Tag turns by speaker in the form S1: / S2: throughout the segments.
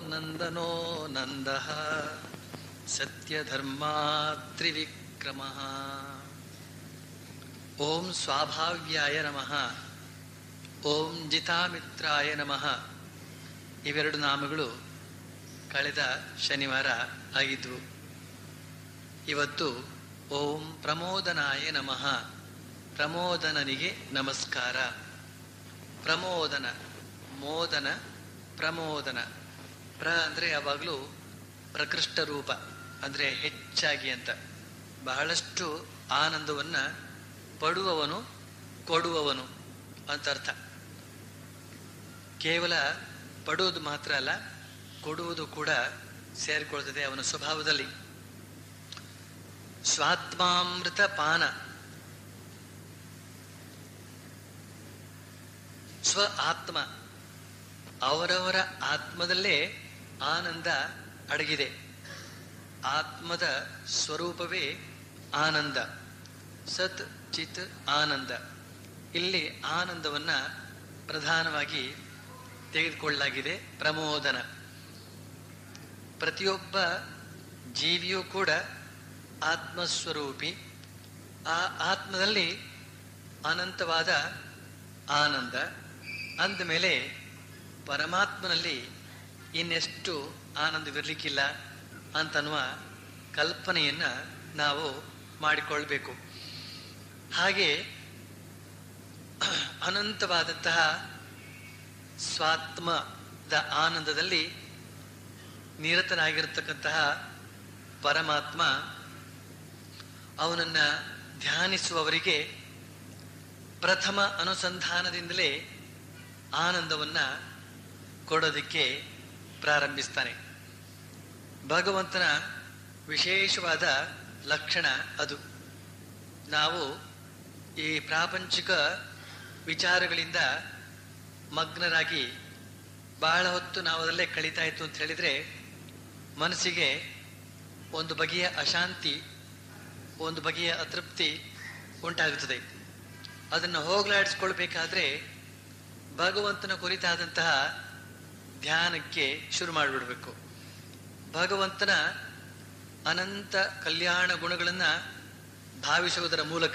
S1: ನಂದನೋ ನಂದಃ ಸತ್ಯಧರ್ಮಾ ತ್ರಿವಿಕ್ರಮಃ ಓಂ ಸ್ವಾಭಾವ್ಯಾಯ ನಮಃ ಓಂ ಜಿತಾಮಿತ್ರಾಯ ನಮಃ ಇವೆರಡು ನಾಮಗಳು ಕಳೆದ ಶನಿವಾರ ಆಗಿದ್ವು ಇವತ್ತು ಓಂ ಪ್ರಮೋದನಾಯ ನಮಃ ಪ್ರಮೋದನನಿಗೆ ನಮಸ್ಕಾರ ಪ್ರಮೋದನ ಮೋದನ ಪ್ರಮೋದನ ಪ್ರ ಅಂದರೆ ಯಾವಾಗಲೂ ಪ್ರಕೃಷ್ಟ ರೂಪ ಅಂದರೆ ಹೆಚ್ಚಾಗಿ ಅಂತ ಬಹಳಷ್ಟು ಆನಂದವನ್ನ ಪಡುವವನು ಕೊಡುವವನು ಅಂತ ಅರ್ಥ ಕೇವಲ ಪಡುವುದು ಮಾತ್ರ ಅಲ್ಲ ಕೊಡುವುದು ಕೂಡ ಸೇರಿಕೊಳ್ತದೆ ಅವನ ಸ್ವಭಾವದಲ್ಲಿ ಸ್ವಾತ್ಮಾಮೃತ ಪಾನ ಸ್ವ ಆತ್ಮ ಅವರವರ ಆತ್ಮದಲ್ಲೇ ಆನಂದ ಅಡಗಿದೆ ಆತ್ಮದ ಸ್ವರೂಪವೇ ಆನಂದ ಸತ್ ಚಿತ್ ಆನಂದ ಇಲ್ಲಿ ಆನಂದವನ್ನ ಪ್ರಧಾನವಾಗಿ ತೆಗೆದುಕೊಳ್ಳಲಾಗಿದೆ ಪ್ರಮೋದನ ಪ್ರತಿಯೊಬ್ಬ ಜೀವಿಯೂ ಕೂಡ ಆತ್ಮಸ್ವರೂಪಿ ಆ ಆತ್ಮದಲ್ಲಿ ಅನಂತವಾದ ಆನಂದ ಅಂದಮೇಲೆ ಪರಮಾತ್ಮನಲ್ಲಿ ಇನ್ನೆಷ್ಟು ಆನಂದವಿರಲಿಕ್ಕಿಲ್ಲ ಅಂತನ್ನುವ ಕಲ್ಪನೆಯನ್ನ ನಾವು ಮಾಡಿಕೊಳ್ಬೇಕು ಹಾಗೆ ಅನಂತವಾದಂತಹ ಸ್ವಾತ್ಮದ ಆನಂದದಲ್ಲಿ ನಿರತನಾಗಿರತಕ್ಕಂತಹ ಪರಮಾತ್ಮ ಅವನನ್ನ ಧ್ಯಾನಿಸುವವರಿಗೆ ಪ್ರಥಮ ಅನುಸಂಧಾನದಿಂದಲೇ ಆನಂದವನ್ನ ಕೊಡೋದಕ್ಕೆ ಪ್ರಾರಂಭಿಸ್ತಾನೆ ಭಗವಂತನ ವಿಶೇಷವಾದ ಲಕ್ಷಣ ಅದು ನಾವು ಈ ಪ್ರಾಪಂಚಿಕ ವಿಚಾರಗಳಿಂದ ಮಗ್ನರಾಗಿ ಬಹಳ ಹೊತ್ತು ನಾವು ಅದರಲ್ಲೇ ಕಳೀತಾ ಇತ್ತು ಅಂತ ಹೇಳಿದ್ರೆ ಮನಸ್ಸಿಗೆ ಒಂದು ಬಗೆಯ ಅಶಾಂತಿ ಒಂದು ಬಗೆಯ ಅತೃಪ್ತಿ ಉಂಟಾಗುತ್ತದೆ ಅದನ್ನು ಹೋಗಲಾಡಿಸ್ಕೊಳ್ಬೇಕಾದ್ರೆ ಭಗವಂತನ ಕುರಿತಾದಂತಹ ಧ್ಯಾನಕ್ಕೆ ಶುರು ಮಾಡಿಬಿಡ್ಬೇಕು ಭಗವಂತನ ಅನಂತ ಕಲ್ಯಾಣ ಗುಣಗಳನ್ನ ಭಾವಿಸುವುದರ ಮೂಲಕ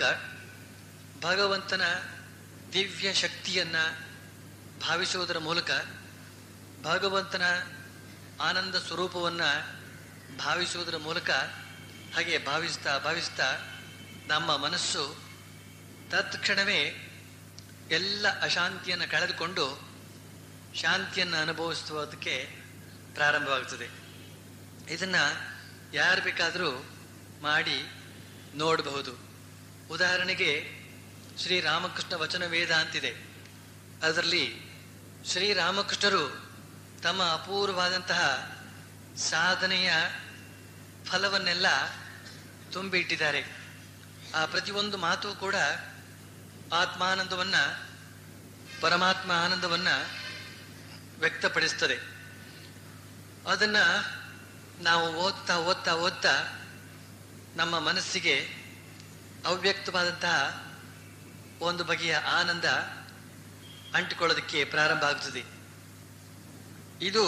S1: ಭಗವಂತನ ದಿವ್ಯ ಶಕ್ತಿಯನ್ನ ಭಾವಿಸುವುದರ ಮೂಲಕ ಭಗವಂತನ ಆನಂದ ಸ್ವರೂಪವನ್ನ ಭಾವಿಸುವುದರ ಮೂಲಕ ಹಾಗೆ ಭಾವಿಸ್ತಾ ಭಾವಿಸ್ತಾ ನಮ್ಮ ಮನಸ್ಸು ತತ್ಕ್ಷಣವೇ ಎಲ್ಲ ಅಶಾಂತಿಯನ್ನು ಕಳೆದುಕೊಂಡು ಶಾಂತಿಯನ್ನು ಅನುಭವಿಸುವುದಕ್ಕೆ ಪ್ರಾರಂಭವಾಗುತ್ತದೆ ಇದನ್ನ ಯಾರು ಬೇಕಾದರೂ ಮಾಡಿ ನೋಡಬಹುದು ಉದಾಹರಣೆಗೆ ಶ್ರೀರಾಮಕೃಷ್ಣ ವಚನ ವೇದ ಅಂತಿದೆ ಅದರಲ್ಲಿ ಶ್ರೀರಾಮಕೃಷ್ಣರು ತಮ್ಮ ಅಪೂರ್ವವಾದಂತಹ ಸಾಧನೆಯ ಫಲವನ್ನೆಲ್ಲ ತುಂಬಿ ಇಟ್ಟಿದ್ದಾರೆ ಆ ಪ್ರತಿಯೊಂದು ಮಾತು ಕೂಡ ಆತ್ಮಾನಂದವನ್ನ ಪರಮಾತ್ಮ ಆನಂದವನ್ನ ವ್ಯಕ್ತಪಡಿಸ್ತದೆ ಅದನ್ನ ನಾವು ಓದ್ತಾ ಓದ್ತಾ ಓದ್ತಾ ನಮ್ಮ ಮನಸ್ಸಿಗೆ ಅವ್ಯಕ್ತವಾದಂತಹ ಒಂದು ಬಗೆಯ ಆನಂದ ಅಂಟಿಕೊಳ್ಳೋದಕ್ಕೆ ಪ್ರಾರಂಭ ಆಗ್ತದೆ ಇದು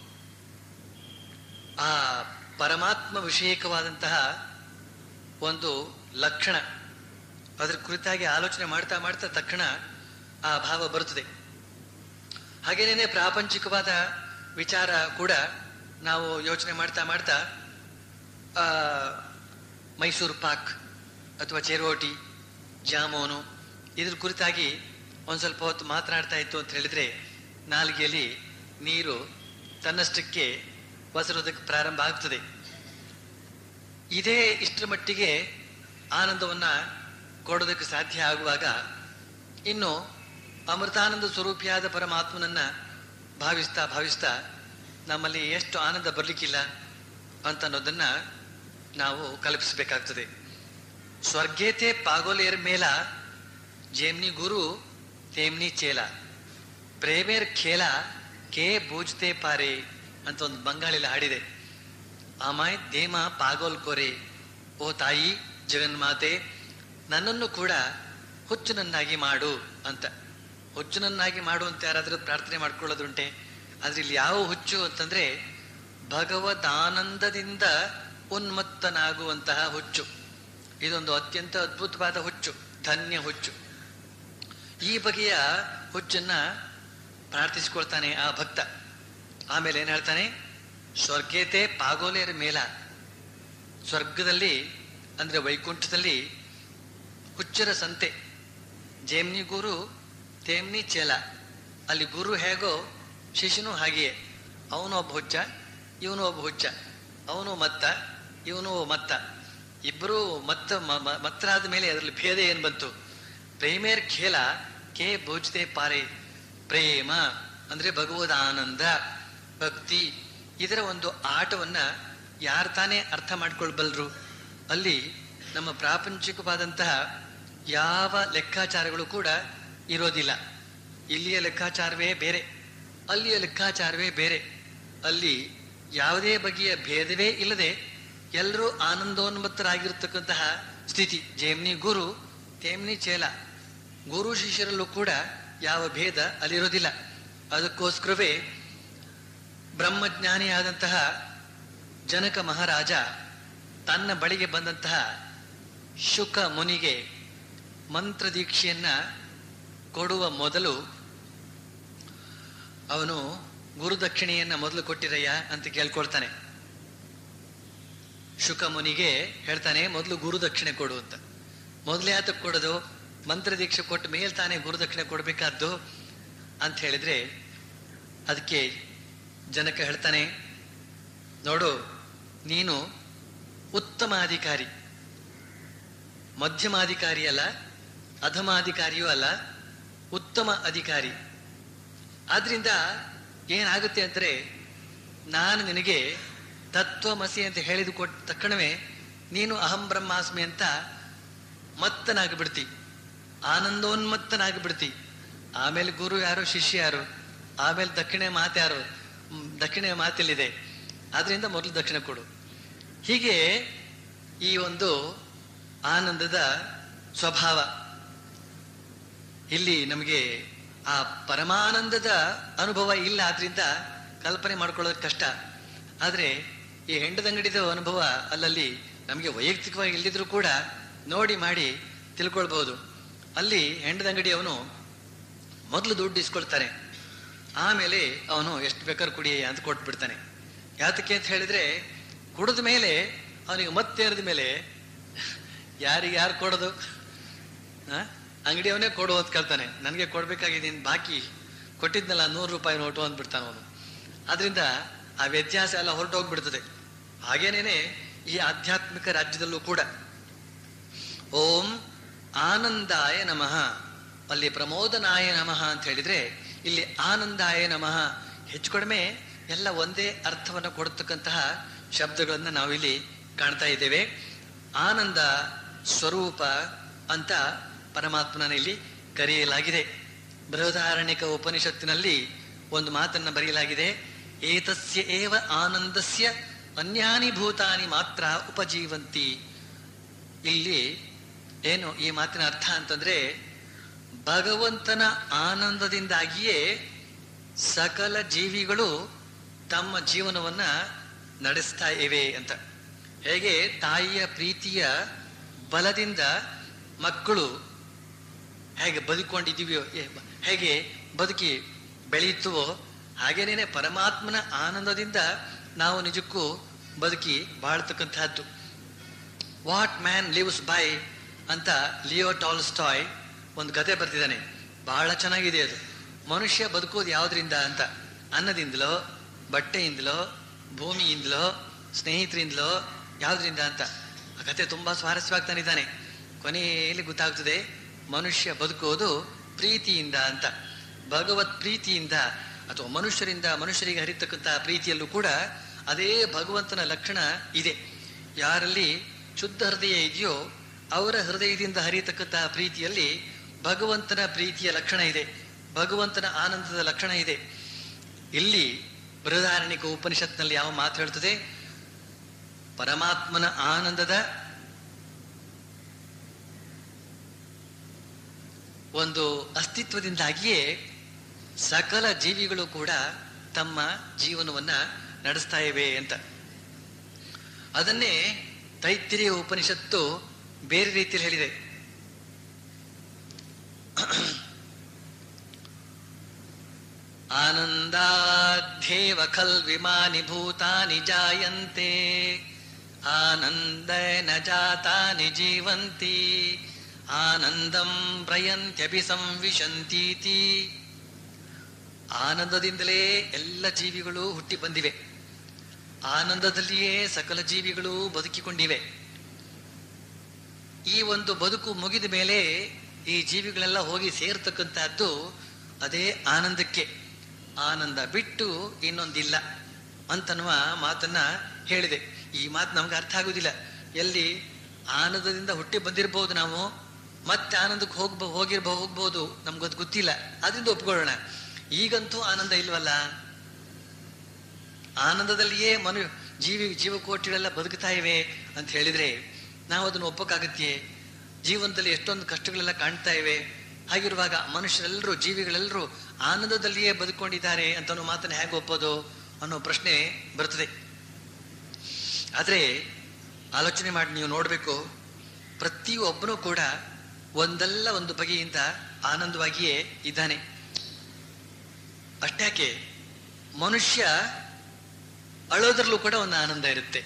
S1: ಆ ಪರಮಾತ್ಮ ವಿಷಯಕವಾದಂತಹ ಒಂದು ಲಕ್ಷಣ ಅದರ ಕುರಿತಾಗಿ ಆಲೋಚನೆ ಮಾಡ್ತಾ ಮಾಡ್ತಾ ತಕ್ಷಣ ಆ ಭಾವ ಬರುತ್ತದೆ ಹಾಗೇನೇ ಪ್ರಾಪಂಚಿಕವಾದ ವಿಚಾರ ಕೂಡ ನಾವು ಯೋಚನೆ ಮಾಡ್ತಾ ಮಾಡ್ತಾ ಆ, ಮೈಸೂರು ಪಾಕ್ ಅಥವಾ ಚೆರೋಟಿ ಜಾಮೂನು ಇದ್ರ ಕುರಿತಾಗಿ ಒಂದು ಸ್ವಲ್ಪ ಹೊತ್ತು ಮಾತನಾಡ್ತಾ ಇತ್ತು ಅಂತ ಹೇಳಿದ್ರೆ ನಾಲಿಗೆಯಲ್ಲಿ ನೀರು ತನ್ನಷ್ಟಕ್ಕೆ ಬಸರೋದಕ್ಕೆ ಪ್ರಾರಂಭ ಆಗ್ತದೆ ಇದೇ ಇಷ್ಟರ ಮಟ್ಟಿಗೆ ಆನಂದವನ್ನ ಕೊಡೋದಕ್ಕೆ ಸಾಧ್ಯ ಆಗುವಾಗ ಇನ್ನು ಅಮೃತಾನಂದ ಸ್ವರೂಪಿಯಾದ ಪರಮಾತ್ಮನನ್ನ ಭಾವಿಸ್ತಾ ಭಾವಿಸ್ತಾ ನಮ್ಮಲ್ಲಿ ಎಷ್ಟು ಆನಂದ ಬರಲಿಕ್ಕಿಲ್ಲ ಅಂತ ಅನ್ನೋದನ್ನ ನಾವು ಕಲ್ಪಿಸಬೇಕಾಗ್ತದೆ ಸ್ವರ್ಗೇತೆ ಪಾಗೋಲೇರ್ ಮೇಲ ಜೇಮ್ನಿ ಗುರು ತೇಮ್ನಿ ಚೇಲ ಪ್ರೇಮೇರ್ ಖೇಲ ಕೇ ಬೂಜ್ತೆ ಪಾರೆ ಅಂತ ಒಂದು ಬಂಗಾಳಿಲಿ ಹಾಡಿದೆ ಆಮಾಯ್ ದೇಮ ಪಾಗೋಲ್ ಕೋರೆ ಓ ತಾಯಿ ಜಗನ್ಮಾತೆ ನನ್ನನ್ನು ಕೂಡ ಹುಚ್ಚುನನ್ನಾಗಿ ಮಾಡು ಅಂತ ಹುಚ್ಚುನನ್ನಾಗಿ ಮಾಡು ಅಂತ ಯಾರಾದರೂ ಪ್ರಾರ್ಥನೆ ಮಾಡ್ಕೊಳ್ಳೋದುಂಟೆ ಆದ್ರೆ ಇಲ್ಲಿ ಯಾವ ಹುಚ್ಚು ಅಂತಂದ್ರೆ ಭಗವದಾನಂದದಿಂದ ಉನ್ಮತ್ತನಾಗುವಂತಹ ಹುಚ್ಚು ಇದೊಂದು ಅತ್ಯಂತ ಅದ್ಭುತವಾದ ಹುಚ್ಚು ಧನ್ಯ ಹುಚ್ಚು ಈ ಬಗೆಯ ಹುಚ್ಚನ್ನ ಪ್ರಾರ್ಥಿಸಿಕೊಳ್ತಾನೆ ಆ ಭಕ್ತ ಆಮೇಲೆ ಏನ್ ಹೇಳ್ತಾನೆ ಸ್ವರ್ಗೇತೆ ಪಾಗೋಲೇರ ಮೇಲ ಸ್ವರ್ಗದಲ್ಲಿ ಅಂದ್ರೆ ವೈಕುಂಠದಲ್ಲಿ ಹುಚ್ಚರ ಸಂತೆ ಜೇಮ್ನಿ ಗುರು ತೇಮ್ನಿ ಚೇಲ ಅಲ್ಲಿ ಗುರು ಹೇಗೋ ಶಿಷ್ಯನು ಹಾಗೆಯೇ ಅವನು ಒಬ್ಬ ಹುಚ್ಚ ಇವನು ಒಬ್ಬ ಹುಚ್ಚ ಅವನು ಮತ್ತ ಇವನು ಮತ್ತ ಇಬ್ಬರು ಮತ್ತ ಮ- ಮ- ಮತ್ತರಾದ ಮೇಲೆ ಅದರಲ್ಲಿ ಭೇದ ಏನ್ ಬಂತು ಪ್ರೇಮೇರ್ ಖೇಲ ಕೆ ಭೋಜತೆ ಪಾರೆ ಪ್ರೇಮ ಅಂದ್ರೆ ಭಗವದ್ ಆನಂದ ಭಕ್ತಿ ಇದರ ಒಂದು ಆಟವನ್ನ ಯಾರು ತಾನೇ ಅರ್ಥ ಮಾಡ್ಕೊಳ್ಬಲ್ರು ಅಲ್ಲಿ ನಮ್ಮ ಪ್ರಾಪಂಚಿಕವಾದಂತಹ ಯಾವ ಲೆಕ್ಕಾಚಾರಗಳು ಕೂಡ ಇರೋದಿಲ್ಲ ಇಲ್ಲಿಯ ಲೆಕ್ಕಾಚಾರವೇ ಬೇರೆ ಅಲ್ಲಿಯ ಲೆಕ್ಕಾಚಾರವೇ ಬೇರೆ ಅಲ್ಲಿ ಯಾವುದೇ ಬಗೆಯ ಭೇದವೇ ಇಲ್ಲದೆ ಎಲ್ಲರೂ ಆನಂದೋನ್ಮತ್ತರಾಗಿರ್ತಕ್ಕಂತಹ ಸ್ಥಿತಿ ಜೇಮ್ನಿ ಗುರು ತೇಮ್ನಿ ಚೇಲ ಗುರು ಶಿಷ್ಯರಲ್ಲೂ ಕೂಡ ಯಾವ ಭೇದ ಅಲ್ಲಿರೋದಿಲ್ಲ ಅದಕ್ಕೋಸ್ಕರವೇ ಬ್ರಹ್ಮಜ್ಞಾನಿಯಾದಂತಹ ಜನಕ ಮಹಾರಾಜ ತನ್ನ ಬಳಿಗೆ ಬಂದಂತಹ ಶುಕ ಮುನಿಗೆ ಮಂತ್ರ ದೀಕ್ಷೆಯನ್ನ ಕೊಡುವ ಮೊದಲು ಅವನು ಗುರುದಕ್ಷಿಣೆಯನ್ನ ಮೊದಲು ಕೊಟ್ಟಿರಯ್ಯ ಅಂತ ಕೇಳ್ಕೊಳ್ತಾನೆ ಶುಕ ಮುನಿಗೆ ಹೇಳ್ತಾನೆ ಮೊದಲು ಗುರುದಕ್ಷಿಣೆ ಕೊಡು ಅಂತ ಮೊದಲೇ ಆತಕ್ಕೆ ಕೊಡೋದು ಮಂತ್ರ ದೀಕ್ಷೆ ಕೊಟ್ಟ ಮೇಲೆ ತಾನೇ ಗುರುದಕ್ಷಿಣೆ ಕೊಡ್ಬೇಕಾದ್ದು ಅಂತ ಹೇಳಿದ್ರೆ ಅದಕ್ಕೆ ಜನಕ ಹೇಳ್ತಾನೆ ನೋಡು ನೀನು ಉತ್ತಮ ಅಧಿಕಾರಿ ಮಧ್ಯಮಾಧಿಕಾರಿ ಅಲ್ಲ ಅಧಮಾಧಿಕಾರಿಯೂ ಅಲ್ಲ ಉತ್ತಮ ಅಧಿಕಾರಿ ಆದ್ರಿಂದ ಏನಾಗುತ್ತೆ ಅಂದ್ರೆ ನಾನು ನಿನಗೆ ತತ್ವಮಸಿ ಅಂತ ಹೇಳಿದ ಕೊಟ್ಟ ತಕ್ಷಣವೇ ನೀನು ಅಹಂ ಬ್ರಹ್ಮಾಸ್ಮಿ ಅಂತ ಮತ್ತನಾಗಿ ಬಿಡ್ತಿ ಆನಂದೋನ್ಮತ್ತನಾಗಿ ಬಿಡ್ತಿ ಆಮೇಲೆ ಗುರು ಯಾರು ಶಿಷ್ಯ ಯಾರು ಆಮೇಲೆ ದಕ್ಷಿಣೆ ಮಾತ್ಯಾರು ಹ್ಮ್, ದಕ್ಷಿಣೆ ಮಾತಿಲ್ಲಿದೆ ಆದ್ರಿಂದ ಮೊದಲು ದಕ್ಷಿಣ ಕೊಡು ಹೀಗೆ ಈ ಒಂದು ಆನಂದದ ಸ್ವಭಾವ ಇಲ್ಲಿ ನಮಗೆ ಆ ಪರಮಾನಂದದ ಅನುಭವ ಇಲ್ಲ ಆದ್ರಿಂದ ಕಲ್ಪನೆ ಮಾಡ್ಕೊಳ್ಳೋದು ಕಷ್ಟ ಆದ್ರೆ ಈ ಹೆಂಡದಂಗಡಿದ ಅನುಭವ ಅಲ್ಲಲ್ಲಿ ನಮಗೆ ವೈಯಕ್ತಿಕವಾಗಿ ಇಲ್ದಿದ್ರು ಕೂಡ ನೋಡಿ ಮಾಡಿ ತಿಳ್ಕೊಳ್ಬಹುದು ಅಲ್ಲಿ ಹೆಂಡದಂಗಡಿಯವನು ಮೊದಲು ದುಡ್ಡು ಇಸ್ಕೊಳ್ತಾನೆ ಆಮೇಲೆ ಅವನು ಎಷ್ಟು ಬೇಕಾದ್ರೂ ಕುಡಿ ಅಂತ ಕೊಟ್ಬಿಡ್ತಾನೆ ಯಾತಕ್ಕೆ ಅಂತ ಹೇಳಿದ್ರೆ ಕುಡಿದ ಮೇಲೆ ಅವನಿಗೆ ಮತ್ತೇರಿದ ಮೇಲೆ ಯಾರಿಗೆ ಯಾರು ಕೊಡೋದು ಆ? ಅಂಗಡಿಯವನೇ ಕೊಡು ಅಂತ ಕೇಳ್ತಾನೆ ನನಗೆ ಕೊಡ್ಬೇಕಾಗಿದೆ ಇನ್ ಬಾಕಿ ಕೊಟ್ಟಿದ್ನಲ್ಲ ನೂರು ರೂಪಾಯಿ ನೋಟು ಅಂದ್ಬಿಡ್ತಾನೆ ಅವನು ಆದ್ರಿಂದ ಆ ವ್ಯತ್ಯಾಸ ಎಲ್ಲ ಹೊರಟೋಗ್ಬಿಡ್ತದೆ ಹಾಗೇನೇನೆ ಈ ಆಧ್ಯಾತ್ಮಿಕ ರಾಜ್ಯದಲ್ಲೂ ಕೂಡ ಓಂ ಆನಂದಾಯ ನಮಃ ಅಲ್ಲಿ ಪ್ರಮೋದನಾಯ ನಮಃ ಅಂತ ಹೇಳಿದ್ರೆ ಇಲ್ಲಿ ಆನಂದಾಯ ನಮಃ ಹೆಚ್ಚು ಕಡಿಮೆ ಎಲ್ಲ ಒಂದೇ ಅರ್ಥವನ್ನು ಕೊಡ್ತಕ್ಕಂತಹ ಶಬ್ದಗಳನ್ನ ನಾವಿಲ್ಲಿ ಕಾಣ್ತಾ ಇದ್ದೇವೆ ಆನಂದ ಸ್ವರೂಪ ಅಂತ ಪರಮಾತ್ಮನ ಇಲ್ಲಿ ಕರೆಯಲಾಗಿದೆ ಬೃಹದಾರಣ್ಯಕ ಉಪನಿಷತ್ತಿನಲ್ಲಿ ಒಂದು ಮಾತನ್ನ ಬರೆಯಲಾಗಿದೆ ಏತಸ್ಯ ಏವ ಆನಂದಸ್ಯ ಅನ್ಯಾನಿ ಭೂತಾನಿ ಮಾತ್ರ ಉಪಜೀವಂತಿ ಇಲ್ಲಿ ಏನು ಈ ಮಾತಿನ ಅರ್ಥ ಅಂತಂದ್ರೆ ಭಗವಂತನ ಆನಂದದಿಂದಾಗಿಯೇ ಸಕಲ ಜೀವಿಗಳು ತಮ್ಮ ಜೀವನವನ್ನ ನಡೆಸ್ತಾ ಇವೆ ಅಂತ ಹೇಗೆ ತಾಯಿಯ ಪ್ರೀತಿಯ ಬಲದಿಂದ ಮಕ್ಕಳು ಹೇಗೆ ಬದುಕೊಂಡಿದೀವಿಯೋ ಏ- ಹೇಗೆ ಬದುಕಿ ಬೆಳೆಯುತ್ತವೋ ಹಾಗೇನೇನೆ ಪರಮಾತ್ಮನ ಆನಂದದಿಂದ ನಾವು ನಿಜಕ್ಕೂ ಬದುಕಿ ಬಾಳ್ತಕ್ಕಂತಹದ್ದು ವಾಟ್ ಮ್ಯಾನ್ ಲಿವ್ಸ್ ಬೈ ಅಂತ ಲಿಯೋ ಟಾಲ್ಸ್ಟಾಯ್ ಒಂದು ಕತೆ ಬರ್ತಿದ್ದಾನೆ ಬಹಳ ಚೆನ್ನಾಗಿದೆ ಅದು ಮನುಷ್ಯ ಬದುಕೋದು ಯಾವ್ದ್ರಿಂದ ಅಂತ ಅನ್ನದಿಂದಲೋ ಬಟ್ಟೆಯಿಂದಲೋ ಭೂಮಿಯಿಂದಲೋ ಸ್ನೇಹಿತರಿಂದಲೋ ಯಾವ್ದ್ರಿಂದ ಅಂತ ಆ ಕತೆ ತುಂಬಾ ಸ್ವಾರಸ್ಯವಾಗಿ ತಂದಿದ್ದಾನೆ ಕೊನೆಯಲ್ಲಿ ಗೊತ್ತಾಗ್ತದೆ ಮನುಷ್ಯ ಬದುಕೋದು ಪ್ರೀತಿಯಿಂದ ಅಂತ ಭಗವತ್ ಪ್ರೀತಿಯಿಂದ ಅಥವಾ ಮನುಷ್ಯರಿಂದ ಮನುಷ್ಯರಿಗೆ ಹರಿತಕ್ಕಂತಹ ಪ್ರೀತಿಯಲ್ಲೂ ಕೂಡ ಅದೇ ಭಗವಂತನ ಲಕ್ಷಣ ಇದೆ ಯಾರಲ್ಲಿ ಶುದ್ಧ ಹೃದಯ ಇದೆಯೋ ಅವರ ಹೃದಯದಿಂದ ಹರಿಯತಕ್ಕಂತಹ ಪ್ರೀತಿಯಲ್ಲಿ ಭಗವಂತನ ಪ್ರೀತಿಯ ಲಕ್ಷಣ ಇದೆ ಭಗವಂತನ ಆನಂದದ ಲಕ್ಷಣ ಇದೆ ಇಲ್ಲಿ ಬೃಹದಾರಣಿಕ ಉಪನಿಷತ್ನಲ್ಲಿ ಯಾವ ಮಾತು ಹೇಳ್ತದೆ ಪರಮಾತ್ಮನ ಆನಂದದ ಒಂದು ಅಸ್ತಿತ್ವದಿಂದಾಗಿಯೇ ಸಕಲ ಜೀವಿಗಳು ಕೂಡ ತಮ್ಮ ಜೀವನವನ್ನ ನಡೆಸ್ತಾ ಇವೆ ಅಂತ ಅದನ್ನೇ ತೈತ್ತಿರಿಯ ಉಪನಿಷತ್ತು ಬೇರೆ ರೀತಿಯಲ್ಲಿ ಹೇಳಿದೆ ಆನಂದಾಧ್ಯೇವ ಖಲ್ ವಿಮಾನಿ ಭೂತಾನಿ ಜಾಯಂತೆ ಆನಂದೇನ ಜಾತಾನಿ ಜೀವಂತಿ ಆನಂದಂ ಪ್ರಯಂತ್ಯಪಿ ಸಂವಿಶಂತೀತಿ ಆನಂದದಿಂದಲೇ ಎಲ್ಲ ಜೀವಿಗಳು ಹುಟ್ಟಿ ಬಂದಿವೆ ಆನಂದದಲ್ಲಿಯೇ ಸಕಲ ಜೀವಿಗಳು ಬದುಕಿಕೊಂಡಿವೆ ಈ ಒಂದು ಬದುಕು ಮುಗಿದ ಮೇಲೆ ಈ ಜೀವಿಗಳೆಲ್ಲ ಹೋಗಿ ಸೇರ್ತಕ್ಕಂತಹದ್ದು ಅದೇ ಆನಂದಕ್ಕೆ ಆನಂದ ಬಿಟ್ಟು ಇನ್ನೊಂದಿಲ್ಲ ಅಂತನ್ನುವ ಮಾತನ್ನ ಹೇಳಿದೆ ಈ ಮಾತು ನಮ್ಗೆ ಅರ್ಥ ಆಗುದಿಲ್ಲ ಎಲ್ಲಿ ಆನಂದದಿಂದ ಹುಟ್ಟಿ ಬಂದಿರಬಹುದು ನಾವು ಮತ್ತೆ ಆನಂದಕ್ಕೆ ಹೋಗ್ಬ ಹೋಗಿರ್ಬ ಹೋಗ್ಬೋದು ನಮ್ಗದು ಗೊತ್ತಿಲ್ಲ ಅದರಿಂದ ಒಪ್ಕೊಳ್ಳೋಣ ಈಗಂತೂ ಆನಂದ ಇಲ್ವಲ್ಲ ಆನಂದದಲ್ಲಿಯೇ ಮನು ಜೀವಿ ಜೀವಕೋಟಿಗಳೆಲ್ಲ ಬದುಕ್ತಾ ಇವೆ ಅಂತ ಹೇಳಿದ್ರೆ ನಾವು ಅದನ್ನು ಒಪ್ಪಕ್ಕಾಗತ್ಯೆ ಜೀವನದಲ್ಲಿ ಎಷ್ಟೊಂದು ಕಷ್ಟಗಳೆಲ್ಲ ಕಾಣ್ತಾ ಇವೆ ಹಾಗಿರುವಾಗ ಮನುಷ್ಯರೆಲ್ಲರೂ ಜೀವಿಗಳೆಲ್ಲರೂ ಆನಂದದಲ್ಲಿಯೇ ಬದುಕೊಂಡಿದ್ದಾರೆ ಅಂತ ಅನ್ನೋ ಮಾತನ್ನ ಹೇಗೆ ಒಪ್ಪೋದು ಅನ್ನೋ ಪ್ರಶ್ನೆ ಬರ್ತದೆ ಆದ್ರೆ ಆಲೋಚನೆ ಮಾಡಿ ನೀವು ನೋಡಬೇಕು ಪ್ರತಿಯೊಬ್ಬನೂ ಕೂಡ ಒಂದಲ್ಲ ಒಂದು ಬಗೆಯಿಂದ ಆನಂದವಾಗಿಯೇ ಇದ್ದಾನೆ ಅಷ್ಟ್ಯಾಕೆ ಮನುಷ್ಯ ಅಳೋದ್ರಲ್ಲೂ ಕೂಡ ಒಂದು ಆನಂದ ಇರುತ್ತೆ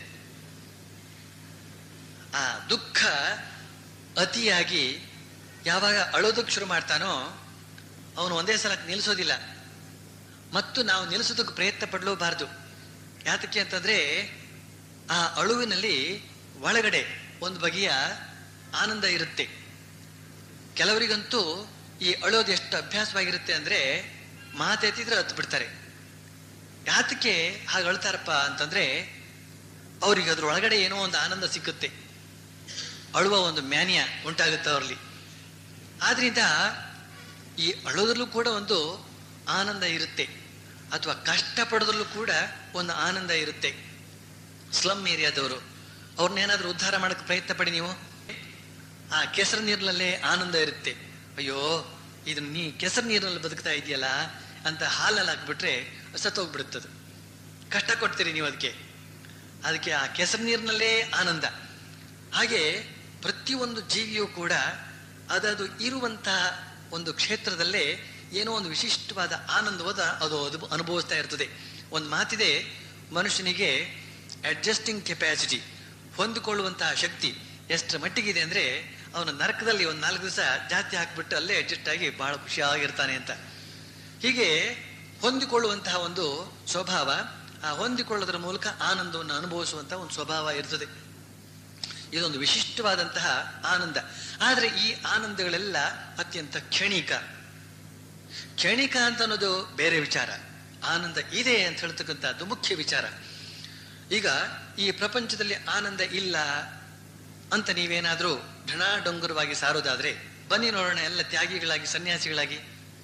S1: ಆ ದುಃಖ ಅತಿಯಾಗಿ ಯಾವಾಗ ಅಳೋದಕ್ಕೆ ಶುರು ಮಾಡ್ತಾನೋ ಅವನು ಒಂದೇ ಸಲ ನಿಲ್ಲಿಸೋದಿಲ್ಲ ಮತ್ತು ನಾವು ನಿಲ್ಲಿಸೋದಕ್ಕೆ ಪ್ರಯತ್ನ ಪಡಲೂಬಾರದು ಯಾತಕ್ಕೆ ಅಂತಂದ್ರೆ ಆ ಅಳುವಿನಲ್ಲಿ ಒಳಗಡೆ ಒಂದು ಬಗೆಯ ಆನಂದ ಇರುತ್ತೆ ಕೆಲವರಿಗಂತೂ ಈ ಅಳೋದು ಎಷ್ಟು ಅಭ್ಯಾಸವಾಗಿರುತ್ತೆ ಅಂದ್ರೆ ಮಾತೆತ್ತಿದ್ರೆ ಹತ್ತು ಬಿಡ್ತಾರೆ ಯಾತಕ್ಕೆ ಹಾಗೆ ಅಳ್ತಾರಪ್ಪ ಅಂತಂದ್ರೆ ಅವ್ರಿಗೆ ಅದ್ರ ಒಳಗಡೆ ಏನೋ ಒಂದು ಆನಂದ ಸಿಕ್ಕುತ್ತೆ ಅಳುವ ಒಂದು ಮ್ಯಾನಿಯ ಉಂಟಾಗುತ್ತೆ ಅವರಲ್ಲಿ ಆದ್ರಿಂದ ಈ ಅಳೋದ್ರಲ್ಲೂ ಕೂಡ ಒಂದು ಆನಂದ ಇರುತ್ತೆ ಅಥವಾ ಕಷ್ಟ ಪಡೋದ್ರಲ್ಲೂ ಕೂಡ ಒಂದು ಆನಂದ ಇರುತ್ತೆ ಸ್ಲಮ್ ಏರಿಯಾದವರು ಅವ್ರನ್ನೇನಾದ್ರೂ ಉದ್ಧಾರ ಮಾಡಕ್ಕೆ ಪ್ರಯತ್ನ ಪಡಿ ನೀವು ಆ ಕೆಸರು ನೀರಿನಲ್ಲೇ ಆನಂದ ಇರುತ್ತೆ ಅಯ್ಯೋ ಇದು ನೀ ಕೆಸರು ನೀರಿನಲ್ಲಿ ಬದುಕ್ತಾ ಇದೆಯಲ್ಲ ಅಂತ ಹಾಲಲ್ಲಿ ಹಾಕ್ಬಿಟ್ರೆ ಸತ್ತೋಗ್ಬಿಡುತ್ತದು ಕಷ್ಟ ಕೊಡ್ತೀರಿ ನೀವು ಅದಕ್ಕೆ ಅದಕ್ಕೆ ಆ ಕೆಸರು ನೀರಿನಲ್ಲೇ ಆನಂದ ಹಾಗೆ ಪ್ರತಿಯೊಂದು ಜೀವಿಯೂ ಕೂಡ ಅದದು ಇರುವಂತಹ ಒಂದು ಕ್ಷೇತ್ರದಲ್ಲೇ ಏನೋ ಒಂದು ವಿಶಿಷ್ಟವಾದ ಆನಂದವಾದ ಅದು ಅದು ಅನುಭವಿಸ್ತಾ ಇರ್ತದೆ ಒಂದು ಮಾತಿದೆ ಮನುಷ್ಯನಿಗೆ ಅಡ್ಜಸ್ಟಿಂಗ್ ಕೆಪಾಸಿಟಿ ಹೊಂದಿಕೊಳ್ಳುವಂತಹ ಶಕ್ತಿ ಎಷ್ಟರ ಮಟ್ಟಿಗಿದೆ ಅಂದ್ರೆ ಅವನ ನರಕದಲ್ಲಿ ಒಂದು ನಾಲ್ಕು ದಿವಸ ಜಾತಿ ಹಾಕ್ಬಿಟ್ಟು ಅಲ್ಲೇ ಅಡ್ಜಸ್ಟ್ ಆಗಿ ಬಹಳ ಖುಷಿಯಾಗಿರ್ತಾನೆ ಅಂತ ಹೀಗೆ ಹೊಂದಿಕೊಳ್ಳುವಂತಹ ಒಂದು ಸ್ವಭಾವ ಆ ಹೊಂದಿಕೊಳ್ಳೋದ್ರ ಮೂಲಕ ಆನಂದವನ್ನು ಅನುಭವಿಸುವಂತಹ ಒಂದು ಸ್ವಭಾವ ಇರ್ತದೆ ಇದೊಂದು ವಿಶಿಷ್ಟವಾದಂತಹ ಆನಂದ ಆದ್ರೆ ಈ ಆನಂದಗಳೆಲ್ಲ ಅತ್ಯಂತ ಕ್ಷಣಿಕ ಕ್ಷಣಿಕ ಅಂತ ಅನ್ನೋದು ಬೇರೆ ವಿಚಾರ ಆನಂದ ಇದೆ ಅಂತ ಹೇಳ್ತಕ್ಕಂಥದ್ದು ಮುಖ್ಯ ವಿಚಾರ ಈಗ ಈ ಪ್ರಪಂಚದಲ್ಲಿ ಆನಂದ ಇಲ್ಲ ಅಂತ ನೀವೇನಾದ್ರೂ ಢಣಾಡೊಂಗುರವಾಗಿ ಸಾರೋದಾದ್ರೆ ಬನ್ನಿ ನೋಡೋಣ ಎಲ್ಲ ತ್ಯಾಗಿಗಳಾಗಿ ಸನ್ಯಾಸಿಗಳಾಗಿ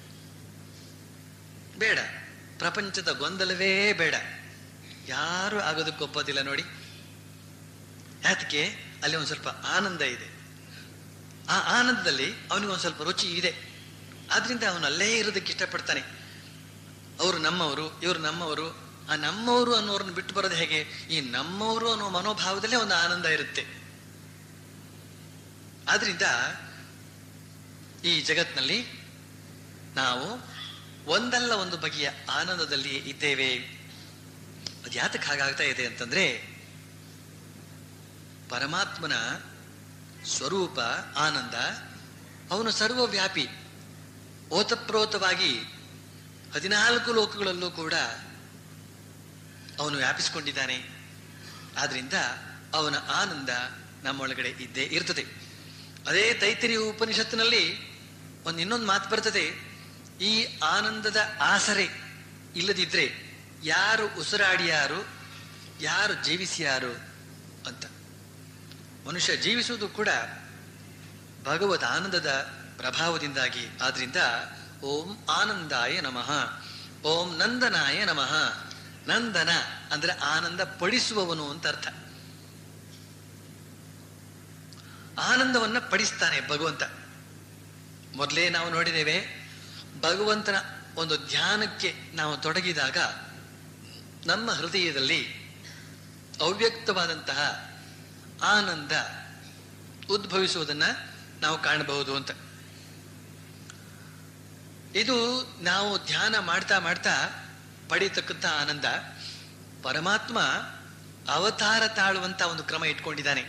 S1: ಬೇಡ ಪ್ರಪಂಚದ ಗೊಂದಲವೇ ಬೇಡ ಯಾರು ಆಗೋದಕ್ಕೆ ಒಪ್ಪೋದಿಲ್ಲ ನೋಡಿ ಯಾತಕ್ಕೆ ಅಲ್ಲಿ ಒಂದು ಸ್ವಲ್ಪ ಆನಂದ ಇದೆ ಆ ಆನಂದದಲ್ಲಿ ಅವನಿಗೆ ಒಂದು ಸ್ವಲ್ಪ ರುಚಿ ಇದೆ ಆದ್ರಿಂದ ಅವನು ಅಲ್ಲೇ ಇರೋದಕ್ಕೆ ಇಷ್ಟಪಡ್ತಾನೆ ಅವರು ನಮ್ಮವರು ಇವರು ನಮ್ಮವರು ಆ ನಮ್ಮವರು ಅನ್ನೋರನ್ನ ಬಿಟ್ಟು ಬರೋದು ಹೇಗೆ ಈ ನಮ್ಮವರು ಅನ್ನೋ ಮನೋಭಾವದಲ್ಲೇ ಒಂದು ಆನಂದ ಇರುತ್ತೆ ಆದ್ರಿಂದ ಈ ಜಗತ್ನಲ್ಲಿ ನಾವು ಒಂದಲ್ಲ ಒಂದು ಬಗೆಯ ಆನಂದದಲ್ಲಿ ಇದ್ದೇವೆ ಅದು ಯಾತಕ್ಕೆ ಹಾಗಾಗ್ತಾ ಇದೆ ಅಂತಂದ್ರೆ ಪರಮಾತ್ಮನ ಸ್ವರೂಪ ಆನಂದ ಅವನು ಸರ್ವವ್ಯಾಪಿ ಓತಪ್ರೋತವಾಗಿ ಹದಿನಾಲ್ಕು ಲೋಕಗಳಲ್ಲೂ ಕೂಡ ಅವನು ವ್ಯಾಪಿಸಿಕೊಂಡಿದ್ದಾನೆ ಆದ್ರಿಂದ ಅವನ ಆನಂದ ನಮ್ಮೊಳಗಡೆ ಇದ್ದೇ ಇರ್ತದೆ ಅದೇ ತೈತರಿ ಉಪನಿಷತ್ತಿನಲ್ಲಿ ಒಂದು ಇನ್ನೊಂದು ಮಾತು ಬರ್ತದೆ ಈ ಆನಂದದ ಆಸರೆ ಇಲ್ಲದಿದ್ರೆ ಯಾರು ಉಸಿರಾಡಿಯಾರು ಯಾರು ಜೀವಿಸಿಯಾರು ಅಂತ ಮನುಷ್ಯ ಜೀವಿಸುವುದು ಕೂಡ ಭಗವದ್ ಆನಂದದ ಪ್ರಭಾವದಿಂದಾಗಿ ಆದ್ರಿಂದ ಓಂ ಆನಂದಾಯ ನಮಃ ಓಂ ನಂದನಾಯ ನಮಃ ನಂದನ ಅಂದ್ರೆ ಆನಂದ ಪಡಿಸುವವನು ಅಂತ ಅರ್ಥ ಆನಂದವನ್ನ ಪಡಿಸ್ತಾನೆ ಭಗವಂತ ಮೊದಲೇ ನಾವು ನೋಡಿದ್ದೇವೆ ಭಗವಂತನ ಒಂದು ಧ್ಯಾನಕ್ಕೆ ನಾವು ತೊಡಗಿದಾಗ ನಮ್ಮ ಹೃದಯದಲ್ಲಿ ಅವ್ಯಕ್ತವಾದಂತಹ ಆನಂದ ಉದ್ಭವಿಸುವುದನ್ನ ನಾವು ಕಾಣಬಹುದು ಅಂತ ಇದು ನಾವು ಧ್ಯಾನ ಮಾಡ್ತಾ ಮಾಡ್ತಾ ಪಡೀತಕ್ಕಂಥ ಆನಂದ ಪರಮಾತ್ಮ ಅವತಾರ ತಾಳುವಂತ ಒಂದು ಕ್ರಮ ಇಟ್ಕೊಂಡಿದ್ದಾನೆ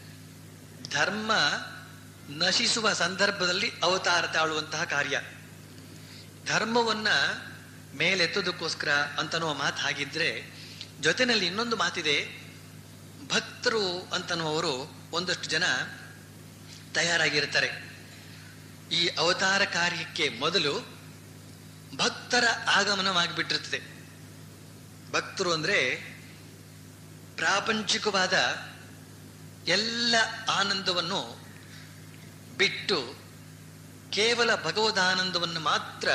S1: ಧರ್ಮ ನಶಿಸುವ ಸಂದರ್ಭದಲ್ಲಿ ಅವತಾರ ತಾಳುವಂತಹ ಕಾರ್ಯ ಧರ್ಮವನ್ನ ಮೇಲೆತ್ತೋದಕ್ಕೋಸ್ಕರ ಅಂತನ್ನುವ ಮಾತು ಹಾಗಿದ್ರೆ ಜೊತೆನಲ್ಲಿ ಇನ್ನೊಂದು ಮಾತಿದೆ ಭಕ್ತರು ಅಂತನ್ನುವರು ಒಂದಷ್ಟು ಜನ ತಯಾರಾಗಿರ್ತಾರೆ ಈ ಅವತಾರ ಕಾರ್ಯಕ್ಕೆ ಮೊದಲು ಭಕ್ತರ ಆಗಮನವಾಗಿಬಿಟ್ಟಿರ್ತದೆ ಭಕ್ತರು ಅಂದ್ರೆ ಪ್ರಾಪಂಚಿಕವಾದ ಎಲ್ಲ ಆನಂದವನ್ನು ಬಿಟ್ಟು ಕೇವಲ ಭಗವದಾನಂದವನ್ನು ಮಾತ್ರ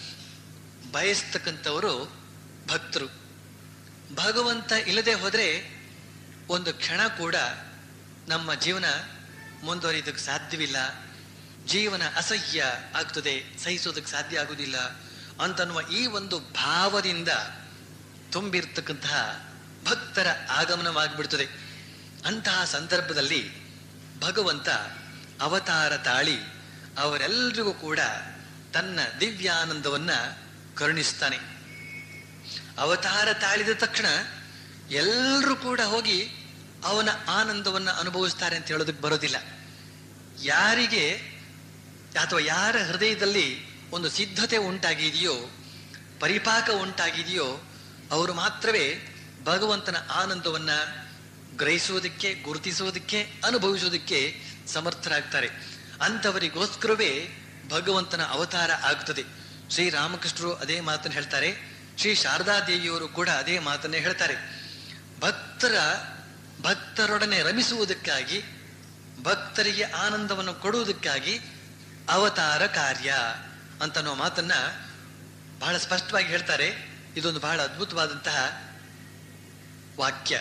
S1: ಬಯಸ್ತಕ್ಕಂಥವರು ಭಕ್ತರು ಭಗವಂತ ಇಲ್ಲದೆ ಹೋದ್ರೆ ಒಂದು ಕ್ಷಣ ಕೂಡ ನಮ್ಮ ಜೀವನ ಮುಂದುವರಿಯೋದಕ್ಕೆ ಸಾಧ್ಯವಿಲ್ಲ ಜೀವನ ಅಸಹ್ಯ ಆಗ್ತದೆ ಸಹಿಸೋದಕ್ಕೆ ಸಾಧ್ಯ ಆಗುವುದಿಲ್ಲ ಅಂತನ್ನುವ ಈ ಒಂದು ಭಾವದಿಂದ ತುಂಬಿರ್ತಕ್ಕಂತಹ ಭಕ್ತರ ಆಗಮನವಾಗಿಬಿಡ್ತದೆ ಅಂತಹ ಸಂದರ್ಭದಲ್ಲಿ ಭಗವಂತ ಅವತಾರ ತಾಳಿ ಅವರೆಲ್ಲರಿಗೂ ಕೂಡ ತನ್ನ ದಿವ್ಯಾನಂದವನ್ನ ಕರುಣಿಸ್ತಾನೆ ಅವತಾರ ತಾಳಿದ ತಕ್ಷಣ ಎಲ್ಲರೂ ಕೂಡ ಹೋಗಿ ಅವನ ಆನಂದವನ್ನ ಅನುಭವಿಸ್ತಾರೆ ಅಂತ ಹೇಳೋದಕ್ಕೆ ಬರೋದಿಲ್ಲ ಯಾರಿಗೆ ಅಥವಾ ಯಾರ ಹೃದಯದಲ್ಲಿ ಒಂದು ಸಿದ್ಧತೆ ಉಂಟಾಗಿದೆಯೋ ಪರಿಪಾಕ ಉಂಟಾಗಿದೆಯೋ ಅವರು ಮಾತ್ರವೇ ಭಗವಂತನ ಆನಂದವನ್ನ ಗ್ರಹಿಸುವುದಕ್ಕೆ ಗುರುತಿಸುವುದಕ್ಕೆ ಅನುಭವಿಸುವುದಕ್ಕೆ ಸಮರ್ಥರಾಗ್ತಾರೆ ಅಂಥವರಿಗೋಸ್ಕರವೇ ಭಗವಂತನ ಅವತಾರ ಆಗುತ್ತದೆ ಶ್ರೀರಾಮಕೃಷ್ಣರು ಅದೇ ಮಾತನ್ನು ಹೇಳ್ತಾರೆ ಶ್ರೀ ಶಾರದಾ ದೇವಿಯವರು ಕೂಡ ಅದೇ ಮಾತನ್ನೇ ಹೇಳ್ತಾರೆ ಭಕ್ತರ ಭಕ್ತರೊಡನೆ ರಮಿಸುವುದಕ್ಕಾಗಿ ಭಕ್ತರಿಗೆ ಆನಂದವನ್ನು ಕೊಡುವುದಕ್ಕಾಗಿ ಅವತಾರ ಕಾರ್ಯ ಅಂತನ್ನೋ ಮಾತನ್ನ ಬಹಳ ಸ್ಪಷ್ಟವಾಗಿ ಹೇಳ್ತಾರೆ ಇದೊಂದು ಬಹಳ ಅದ್ಭುತವಾದಂತಹ ವಾಕ್ಯ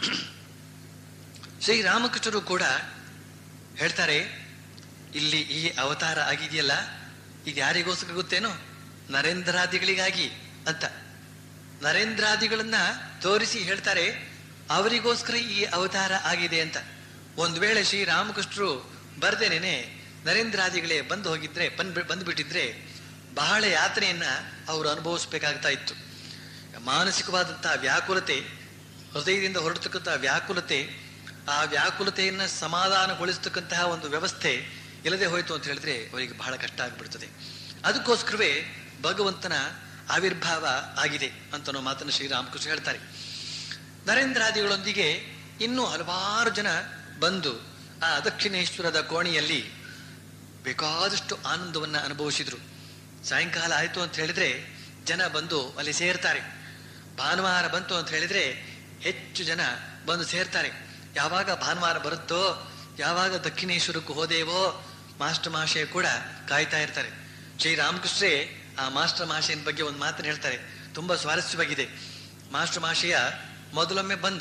S1: ಶ್ರೀರಾಮಕೃಷ್ಣರು ಕೂಡ ಹೇಳ್ತಾರೆ ಇಲ್ಲಿ ಈ ಅವತಾರ ಆಗಿದೆಯಲ್ಲ ಇದು ಯಾರಿಗೋಸ್ಕರ ಗೊತ್ತೇನೋ ನರೇಂದ್ರಾದಿಗಳಿಗಾಗಿ ಅಂತ ನರೇಂದ್ರಾದಿಗಳನ್ನ ತೋರಿಸಿ ಹೇಳ್ತಾರೆ ಅವರಿಗೋಸ್ಕರ ಈ ಅವತಾರ ಆಗಿದೆ ಅಂತ ಒಂದ್ ವೇಳೆ ಶ್ರೀರಾಮಕೃಷ್ಣರು ಬರ್ದೇನೇನೆ ನರೇಂದ್ರಾದಿಗಳೇ ಬಂದು ಹೋಗಿದ್ರೆ ಬಂದ್ ಬಂದ್ಬಿಟ್ಟಿದ್ರೆ ಬಹಳ ಯಾತನೆಯನ್ನ ಅವರು ಅನುಭವಿಸ್ಬೇಕಾಗ್ತಾ ಇತ್ತು ಮಾನಸಿಕವಾದಂತಹ ವ್ಯಾಕುಲತೆ ಹೃದಯದಿಂದ ಹೊರಡ್ತಕ್ಕಂತಹ ವ್ಯಾಕುಲತೆ ಆ ವ್ಯಾಕುಲತೆಯನ್ನ ಸಮಾಧಾನಗೊಳಿಸ್ತಕ್ಕಂತಹ ಒಂದು ವ್ಯವಸ್ಥೆ ಇಲ್ಲದೆ ಹೋಯ್ತು ಅಂತ ಹೇಳಿದ್ರೆ ಅವರಿಗೆ ಬಹಳ ಕಷ್ಟ ಆಗ್ಬಿಡ್ತದೆ ಅದಕ್ಕೋಸ್ಕರವೇ ಭಗವಂತನ ಆವಿರ್ಭಾವ ಆಗಿದೆ ಅಂತ ಮಾತನ್ನು ಶ್ರೀರಾಮಕೃಷ್ಣ ಹೇಳ್ತಾರೆ ನರೇಂದ್ರಾದಿಗಳೊಂದಿಗೆ ಇನ್ನೂ ಹಲವಾರು ಜನ ಬಂದು ಆ ದಕ್ಷಿಣೇಶ್ವರದ ಕೋಣೆಯಲ್ಲಿ ಬೇಕಾದಷ್ಟು ಆನಂದವನ್ನ ಅನುಭವಿಸಿದ್ರು ಸಾಯಂಕಾಲ ಆಯ್ತು ಅಂತ ಹೇಳಿದ್ರೆ ಜನ ಬಂದು ಅಲ್ಲಿ ಸೇರ್ತಾರೆ ಭಾನುವಾರ ಬಂತು ಅಂತ ಹೇಳಿದ್ರೆ ಹೆಚ್ಚು ಜನ ಬಂದು ಸೇರ್ತಾರೆ ಯಾವಾಗ ಭಾನುವಾರ ಬರುತ್ತೋ ಯಾವಾಗ ದಕ್ಷಿಣೇಶ್ವರಕ್ಕೂ ಹೋದೇವೋ ಮಾಸ್ಟರ್ ಮಹಾಶಯ ಕೂಡ ಕಾಯ್ತಾ ಇರ್ತಾರೆ ಶ್ರೀರಾಮಕೃಷ್ಣರೇ ಆ ಮಾಸ್ಟರ್ ಮಹಾಶಯನ ಬಗ್ಗೆ ಒಂದು ಮಾತನ್ನು ಹೇಳ್ತಾರೆ ತುಂಬಾ ಸ್ವಾರಸ್ಯವಾಗಿದೆ ಮಾಸ್ಟರ್ ಮಹಾಶಯ ಮೊದಲೊಮ್ಮೆ ಬಂದ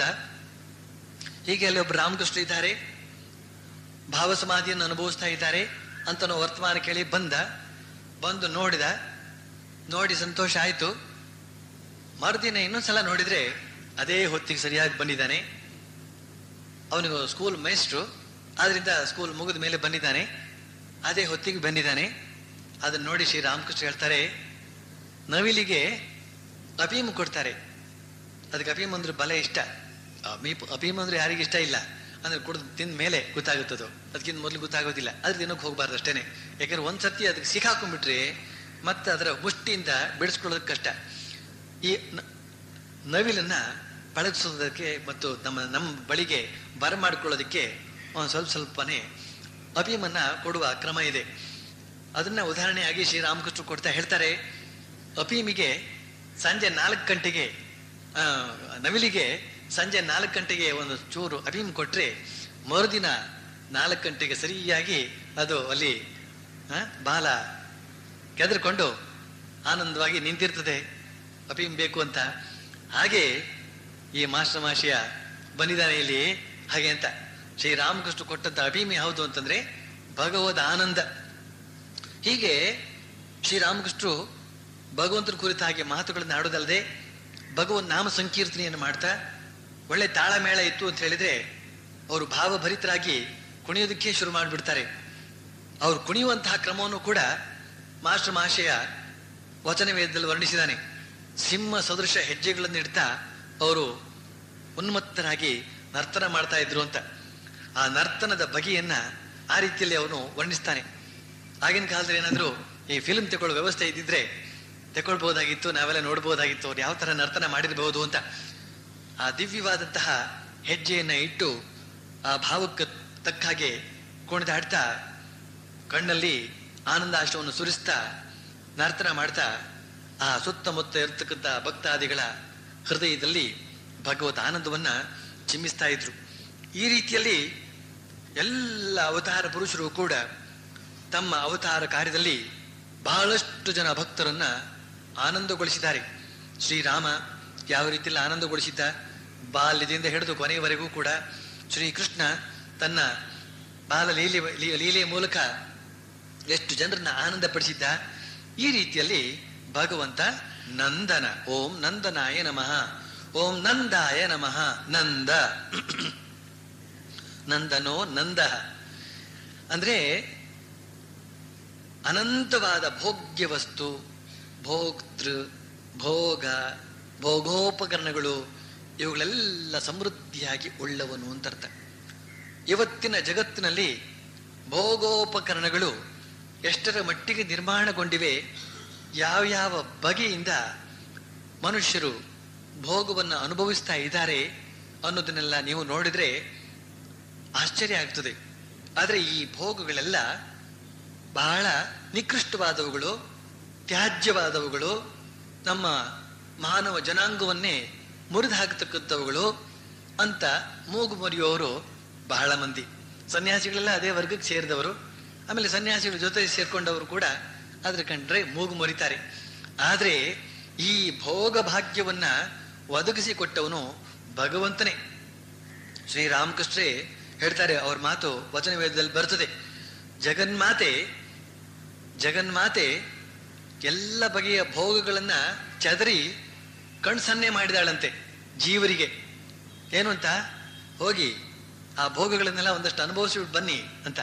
S1: ಹೀಗೆ ಅಲ್ಲಿ ಒಬ್ಬರು ರಾಮಕೃಷ್ಣ ಇದ್ದಾರೆ ಭಾವ ಸಮಾಧಿಯನ್ನು ಅನುಭವಿಸ್ತಾ ಇದ್ದಾರೆ ಅಂತ ನಾವು ವರ್ತಮಾನ ಕೇಳಿ ಬಂದ ಬಂದು ನೋಡಿದ ನೋಡಿ ಸಂತೋಷ ಆಯ್ತು ಮರುದಿನ ಇನ್ನೊಂದ್ಸಲ ನೋಡಿದ್ರೆ ಅದೇ ಹೊತ್ತಿಗೆ ಸರಿಯಾಗಿ ಬಂದಿದ್ದಾನೆ ಅವನಿಗೆ ಸ್ಕೂಲ್ ಮೇಸ್ಟ್ರು ಆದ್ರಿಂದ ಸ್ಕೂಲ್ ಮುಗಿದ ಮೇಲೆ ಬಂದಿದ್ದಾನೆ ಅದೇ ಹೊತ್ತಿಗೆ ಬಂದಿದ್ದಾನೆ ಅದನ್ನ ನೋಡಿ ಶ್ರೀರಾಮಕೃಷ್ಣ ಹೇಳ್ತಾರೆ ನವಿಲಿಗೆ ಅಫೀಮ್ ಕೊಡ್ತಾರೆ ಅದಕ್ಕೆ ಅಫೀಮ್ ಅಂದ್ರೆ ಬಲ ಇಷ್ಟ ಅಮೀಪ್ ಅಫೀಮ್ ಅಂದ್ರೆ ಯಾರಿಗೆ ಇಷ್ಟ ಇಲ್ಲ ಅಂದ್ರೆ ಕುಡಿದು ತಿಂದ ಮೇಲೆ ಗೊತ್ತಾಗುತ್ತದು ಅದಕ್ಕಿಂತ ಮೊದಲು ಗೊತ್ತಾಗೋದಿಲ್ಲ ಅದ್ರ ದಿನಕ್ಕೆ ಹೋಗ್ಬಾರ್ದು ಅಷ್ಟೇನೆ ಯಾಕಂದ್ರೆ ಒಂದ್ಸತಿ ಅದಕ್ಕೆ ಸಿಕ್ಕಾಕೊಂಡ್ಬಿಟ್ರೆ ಮತ್ತೆ ಅದರ ಮುಷ್ಟಿಯಿಂದ ಬಿಡಿಸ್ಕೊಳ್ಳೋದಕ್ಕೆ ಕಷ್ಟ ಈ ನ- ನವಿಲನ್ನ ಪಳಗಿಸೋದಕ್ಕೆ ಮತ್ತು ನಮ್ಮ ನಮ್ಮ ಬಳಿಗೆ ಬರಮಾಡ್ಕೊಳ್ಳೋದಕ್ಕೆ ಒಂದು ಸ್ವಲ್ಪ ಸ್ವಲ್ಪನೇ ಅಭಿಮನ್ನ ಕೊಡುವ ಕ್ರಮ ಇದೆ ಅದನ್ನ ಉದಾಹರಣೆಯಾಗಿ ಶ್ರೀರಾಮಕೃಷ್ಣ ಕೊಡ್ತಾ ಹೇಳ್ತಾರೆ ಅಫೀಮಿಗೆ ಸಂಜೆ ನಾಲ್ಕು ಗಂಟೆಗೆ ಆ, ನವಿಲಿಗೆ ಸಂಜೆ ನಾಲ್ಕು ಗಂಟೆಗೆ ಒಂದು ಚೂರು ಅಫೀಮ್ ಕೊಟ್ರೆ ಮರುದಿನ ನಾಲ್ಕು ಗಂಟೆಗೆ ಸರಿಯಾಗಿ ಅದು ಅಲ್ಲಿ ಆ, ಬಾಲ ಕೆದರ್ಕೊಂಡು ಆನಂದವಾಗಿ ನಿಂತಿರ್ತದೆ ಅಫೀಮ್ ಬೇಕು ಅಂತ ಹಾಗೆ ಈ ಮಾಸ್ಟರ್ ಮಾಷಿಯ ಬಂದಿದ್ದಾನೆ ಇಲ್ಲಿ ಹಾಗೆ ಅಂತ ಶ್ರೀರಾಮಕೃಷ್ಣ ಕೊಟ್ಟಂತ ಅಭೀಮ್ ಯಾವುದು ಅಂತಂದ್ರೆ ಭಗವದ್ ಆನಂದ ಹೀಗೆ ಶ್ರೀರಾಮಕೃಷ್ಣರು ಭಗವಂತನ ಕುರಿತ ಹಾಗೆ ಮಾತುಗಳನ್ನು ಆಡೋದಲ್ಲದೆ ಭಗವನ್ ನಾಮ ಸಂಕೀರ್ತನೆಯನ್ನು ಮಾಡ್ತಾ ಒಳ್ಳೆ ತಾಳಮೇಳ ಇತ್ತು ಅಂತ ಹೇಳಿದ್ರೆ ಅವರು ಭಾವಭರಿತರಾಗಿ ಕುಣಿಯೋದಕ್ಕೆ ಶುರು ಮಾಡಿಬಿಡ್ತಾರೆ ಅವರು ಕುಣಿಯುವಂತಹ ಕ್ರಮವನ್ನು ಕೂಡ ಮಾಸ್ಟರ್ ಮಹಾಶಯ ವಚನ ವೇದದಲ್ಲಿ ವರ್ಣಿಸಿದ್ದಾನೆ ಸಿಂಹ ಸದೃಶ ಹೆಜ್ಜೆಗಳನ್ನು ಇಡ್ತಾ ಅವರು ಉನ್ಮತ್ತರಾಗಿ ನರ್ತನ ಮಾಡ್ತಾ ಇದ್ರು ಅಂತ ಆ ನರ್ತನದ ಬಗೆಯನ್ನ ಆ ರೀತಿಯಲ್ಲಿ ಅವನು ವರ್ಣಿಸ್ತಾನೆ ಆಗಿನ ಕಾಲದಲ್ಲಿ ಏನಾದ್ರು ಈ ಫಿಲ್ಮ್ ತಗೊಳ್ಳೋ ವ್ಯವಸ್ಥೆ ಇದ್ದಿದ್ರೆ ತಗೊಳ್ಬಹುದಾಗಿತ್ತು ನಾವೆಲ್ಲ ನೋಡ್ಬೋದಾಗಿತ್ತು ಅವ್ರು ಯಾವ ತರ ನರ್ತನ ಮಾಡಿರಬಹುದು ಅಂತ ಆ ದಿವ್ಯವಾದಂತಹ ಹೆಜ್ಜೆಯನ್ನ ಇಟ್ಟು ಆ ಭಾವಕ್ಕೆ ತಕ್ಕ ಹಾಗೆ ಕುಣಿದಾಡ್ತಾ ಕಣ್ಣಲ್ಲಿ ಆನಂದಾಶವನ್ನು ಸುರಿಸ್ತಾ ನರ್ತನ ಮಾಡ್ತಾ ಆ ಸುತ್ತಮುತ್ತ ಇರ್ತಕ್ಕಂಥ ಭಕ್ತಾದಿಗಳ ಹೃದಯದಲ್ಲಿ ಭಗವತ್ ಆನಂದವನ್ನ ಚಿಮ್ಮಿಸ್ತಾ ಇದ್ರು ಈ ರೀತಿಯಲ್ಲಿ ಎಲ್ಲ ಅವತಾರ ಪುರುಷರು ಕೂಡ ತಮ್ಮ ಅವತಾರ ಕಾರ್ಯದಲ್ಲಿ ಬಹಳಷ್ಟು ಜನ ಭಕ್ತರನ್ನ ಆನಂದಗೊಳಿಸಿದ್ದಾರೆ ಶ್ರೀರಾಮ ಯಾವ ರೀತಿಯಲ್ಲಿ ಆನಂದಗೊಳಿಸಿದ್ದ ಬಾಲ್ಯದಿಂದ ಹಿಡಿದು ಕೊನೆಯವರೆಗೂ ಕೂಡ ಶ್ರೀಕೃಷ್ಣ ತನ್ನ ಬಾಲ ಲೀಲೆ ಲೀ- ಲೀಲೆಯ ಮೂಲಕ ಎಷ್ಟು ಜನರನ್ನ ಆನಂದಪಡಿಸಿದ್ದ ಈ ರೀತಿಯಲ್ಲಿ ಭಗವಂತ ನಂದನ ಓಂ ನಂದನಾಯ ನಮಃ ಓಂ ನಂದಾಯ ನಮಃ ನಂದ ನಂದನೋ ನಂದ ಅಂದ್ರೆ ಅನಂತವಾದ ಭೋಗ್ಯ ವಸ್ತು ಭೋಕ್ತೃ ಭೋಗ ಭೋಗೋಪಕರಣಗಳು ಇವುಗಳೆಲ್ಲ ಸಮೃದ್ಧಿಯಾಗಿ ಉಳ್ಳವನು ಅಂತ ಅರ್ಥ ಇವತ್ತಿನ ಜಗತ್ತಿನಲ್ಲಿ ಭೋಗೋಪಕರಣಗಳು ಎಷ್ಟರ ಮಟ್ಟಿಗೆ ನಿರ್ಮಾಣಗೊಂಡಿವೆ ಯಾವ್ಯಾವ ಬಗೆಯಿಂದ ಮನುಷ್ಯರು ಭೋಗವನ್ನು ಅನುಭವಿಸ್ತಾ ಇದ್ದಾರೆ ಅನ್ನೋದನ್ನೆಲ್ಲ ನೀವು ನೋಡಿದ್ರೆ ಆಶ್ಚರ್ಯ ಆಗ್ತದೆ ಆದರೆ ಈ ಭೋಗಗಳೆಲ್ಲ ಬಹಳ ನಿಕೃಷ್ಟವಾದವುಗಳು ತ್ಯಾಜ್ಯವಾದವುಗಳು ನಮ್ಮ ಮಾನವ ಜನಾಂಗವನ್ನೇ ಮುರಿದು ಹಾಕತಕ್ಕಂಥವುಗಳು ಅಂತ ಮೂಗು ಮುರಿಯುವವರು ಬಹಳ ಮಂದಿ ಸನ್ಯಾಸಿಗಳೆಲ್ಲ ಅದೇ ವರ್ಗಕ್ಕೆ ಸೇರಿದವರು ಆಮೇಲೆ ಸನ್ಯಾಸಿಗಳ ಜೊತೆ ಸೇರ್ಕೊಂಡವರು ಕೂಡ ಅದ್ರ ಕಂಡ್ರೆ ಮೂಗು ಮುರಿತಾರೆ ಆದ್ರೆ ಈ ಭೋಗ ಭಾಗ್ಯವನ್ನ ಒದಗಿಸಿಕೊಟ್ಟವನು ಭಗವಂತನೇ ಶ್ರೀರಾಮಕೃಷ್ಣರೇ ಹೇಳ್ತಾರೆ ಅವ್ರ ಮಾತು ವಚನ ವೇದದಲ್ಲಿ ಬರ್ತದೆ ಜಗನ್ಮಾತೆ ಜಗನ್ಮಾತೆ ಎಲ್ಲ ಬಗೆಯ ಭೋಗಗಳನ್ನ ಚದರಿ ಕಣ್ಸನ್ನೆ ಮಾಡಿದಾಳಂತೆ ಜೀವರಿಗೆ ಏನು ಅಂತ ಹೋಗಿ ಆ ಭೋಗಗಳನ್ನೆಲ್ಲ ಒಂದಷ್ಟು ಅನುಭವಿಸ್ಬಿಟ್ಟು ಬನ್ನಿ ಅಂತ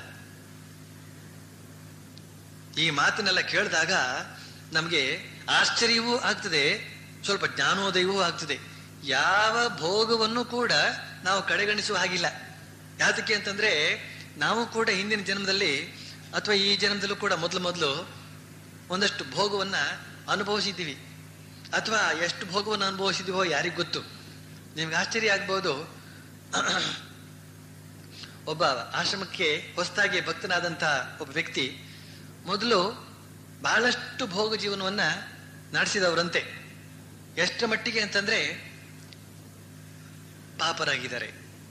S1: ಈ ಮಾತನ್ನೆಲ್ಲ ಕೇಳಿದಾಗ ನಮಗೆ ಆಶ್ಚರ್ಯವೂ ಆಗ್ತದೆ ಸ್ವಲ್ಪ ಜ್ಞಾನೋದಯವೂ ಆಗ್ತದೆ ಯಾವ ಭೋಗವನ್ನು ಕೂಡ ನಾವು ಕಡೆಗಣಿಸುವ ಹಾಗಿಲ್ಲ ಯಾತಕ್ಕೆ ಅಂತಂದ್ರೆ ನಾವು ಕೂಡ ಹಿಂದಿನ ಜನ್ಮದಲ್ಲಿ ಅಥವಾ ಈ ಜನ್ಮದಲ್ಲೂ ಕೂಡ ಮೊದಲು ಮೊದಲು ಒಂದಷ್ಟು ಭೋಗವನ್ನ ಅನುಭವಿಸಿದ್ದೀವಿ ಅಥವಾ ಎಷ್ಟು ಭೋಗವನ್ನು ಅನುಭವಿಸಿದೀವೋ ಯಾರಿಗ್ ಗೊತ್ತು ನಿಮ್ಗೆ ಆಶ್ಚರ್ಯ ಆಗ್ಬೋದು ಒಬ್ಬ ಆಶ್ರಮಕ್ಕೆ ಹೊಸದಾಗಿ ಭಕ್ತನಾದಂಥ ಒಬ್ಬ ವ್ಯಕ್ತಿ ಮೊದಲು ಬಹಳಷ್ಟು ಭೋಗ ಜೀವನವನ್ನ ನಡೆಸಿದವರಂತೆ ಎಷ್ಟರ ಮಟ್ಟಿಗೆ ಅಂತಂದ್ರೆ ಪಾಪರಾಗಿದ್ದಾರೆ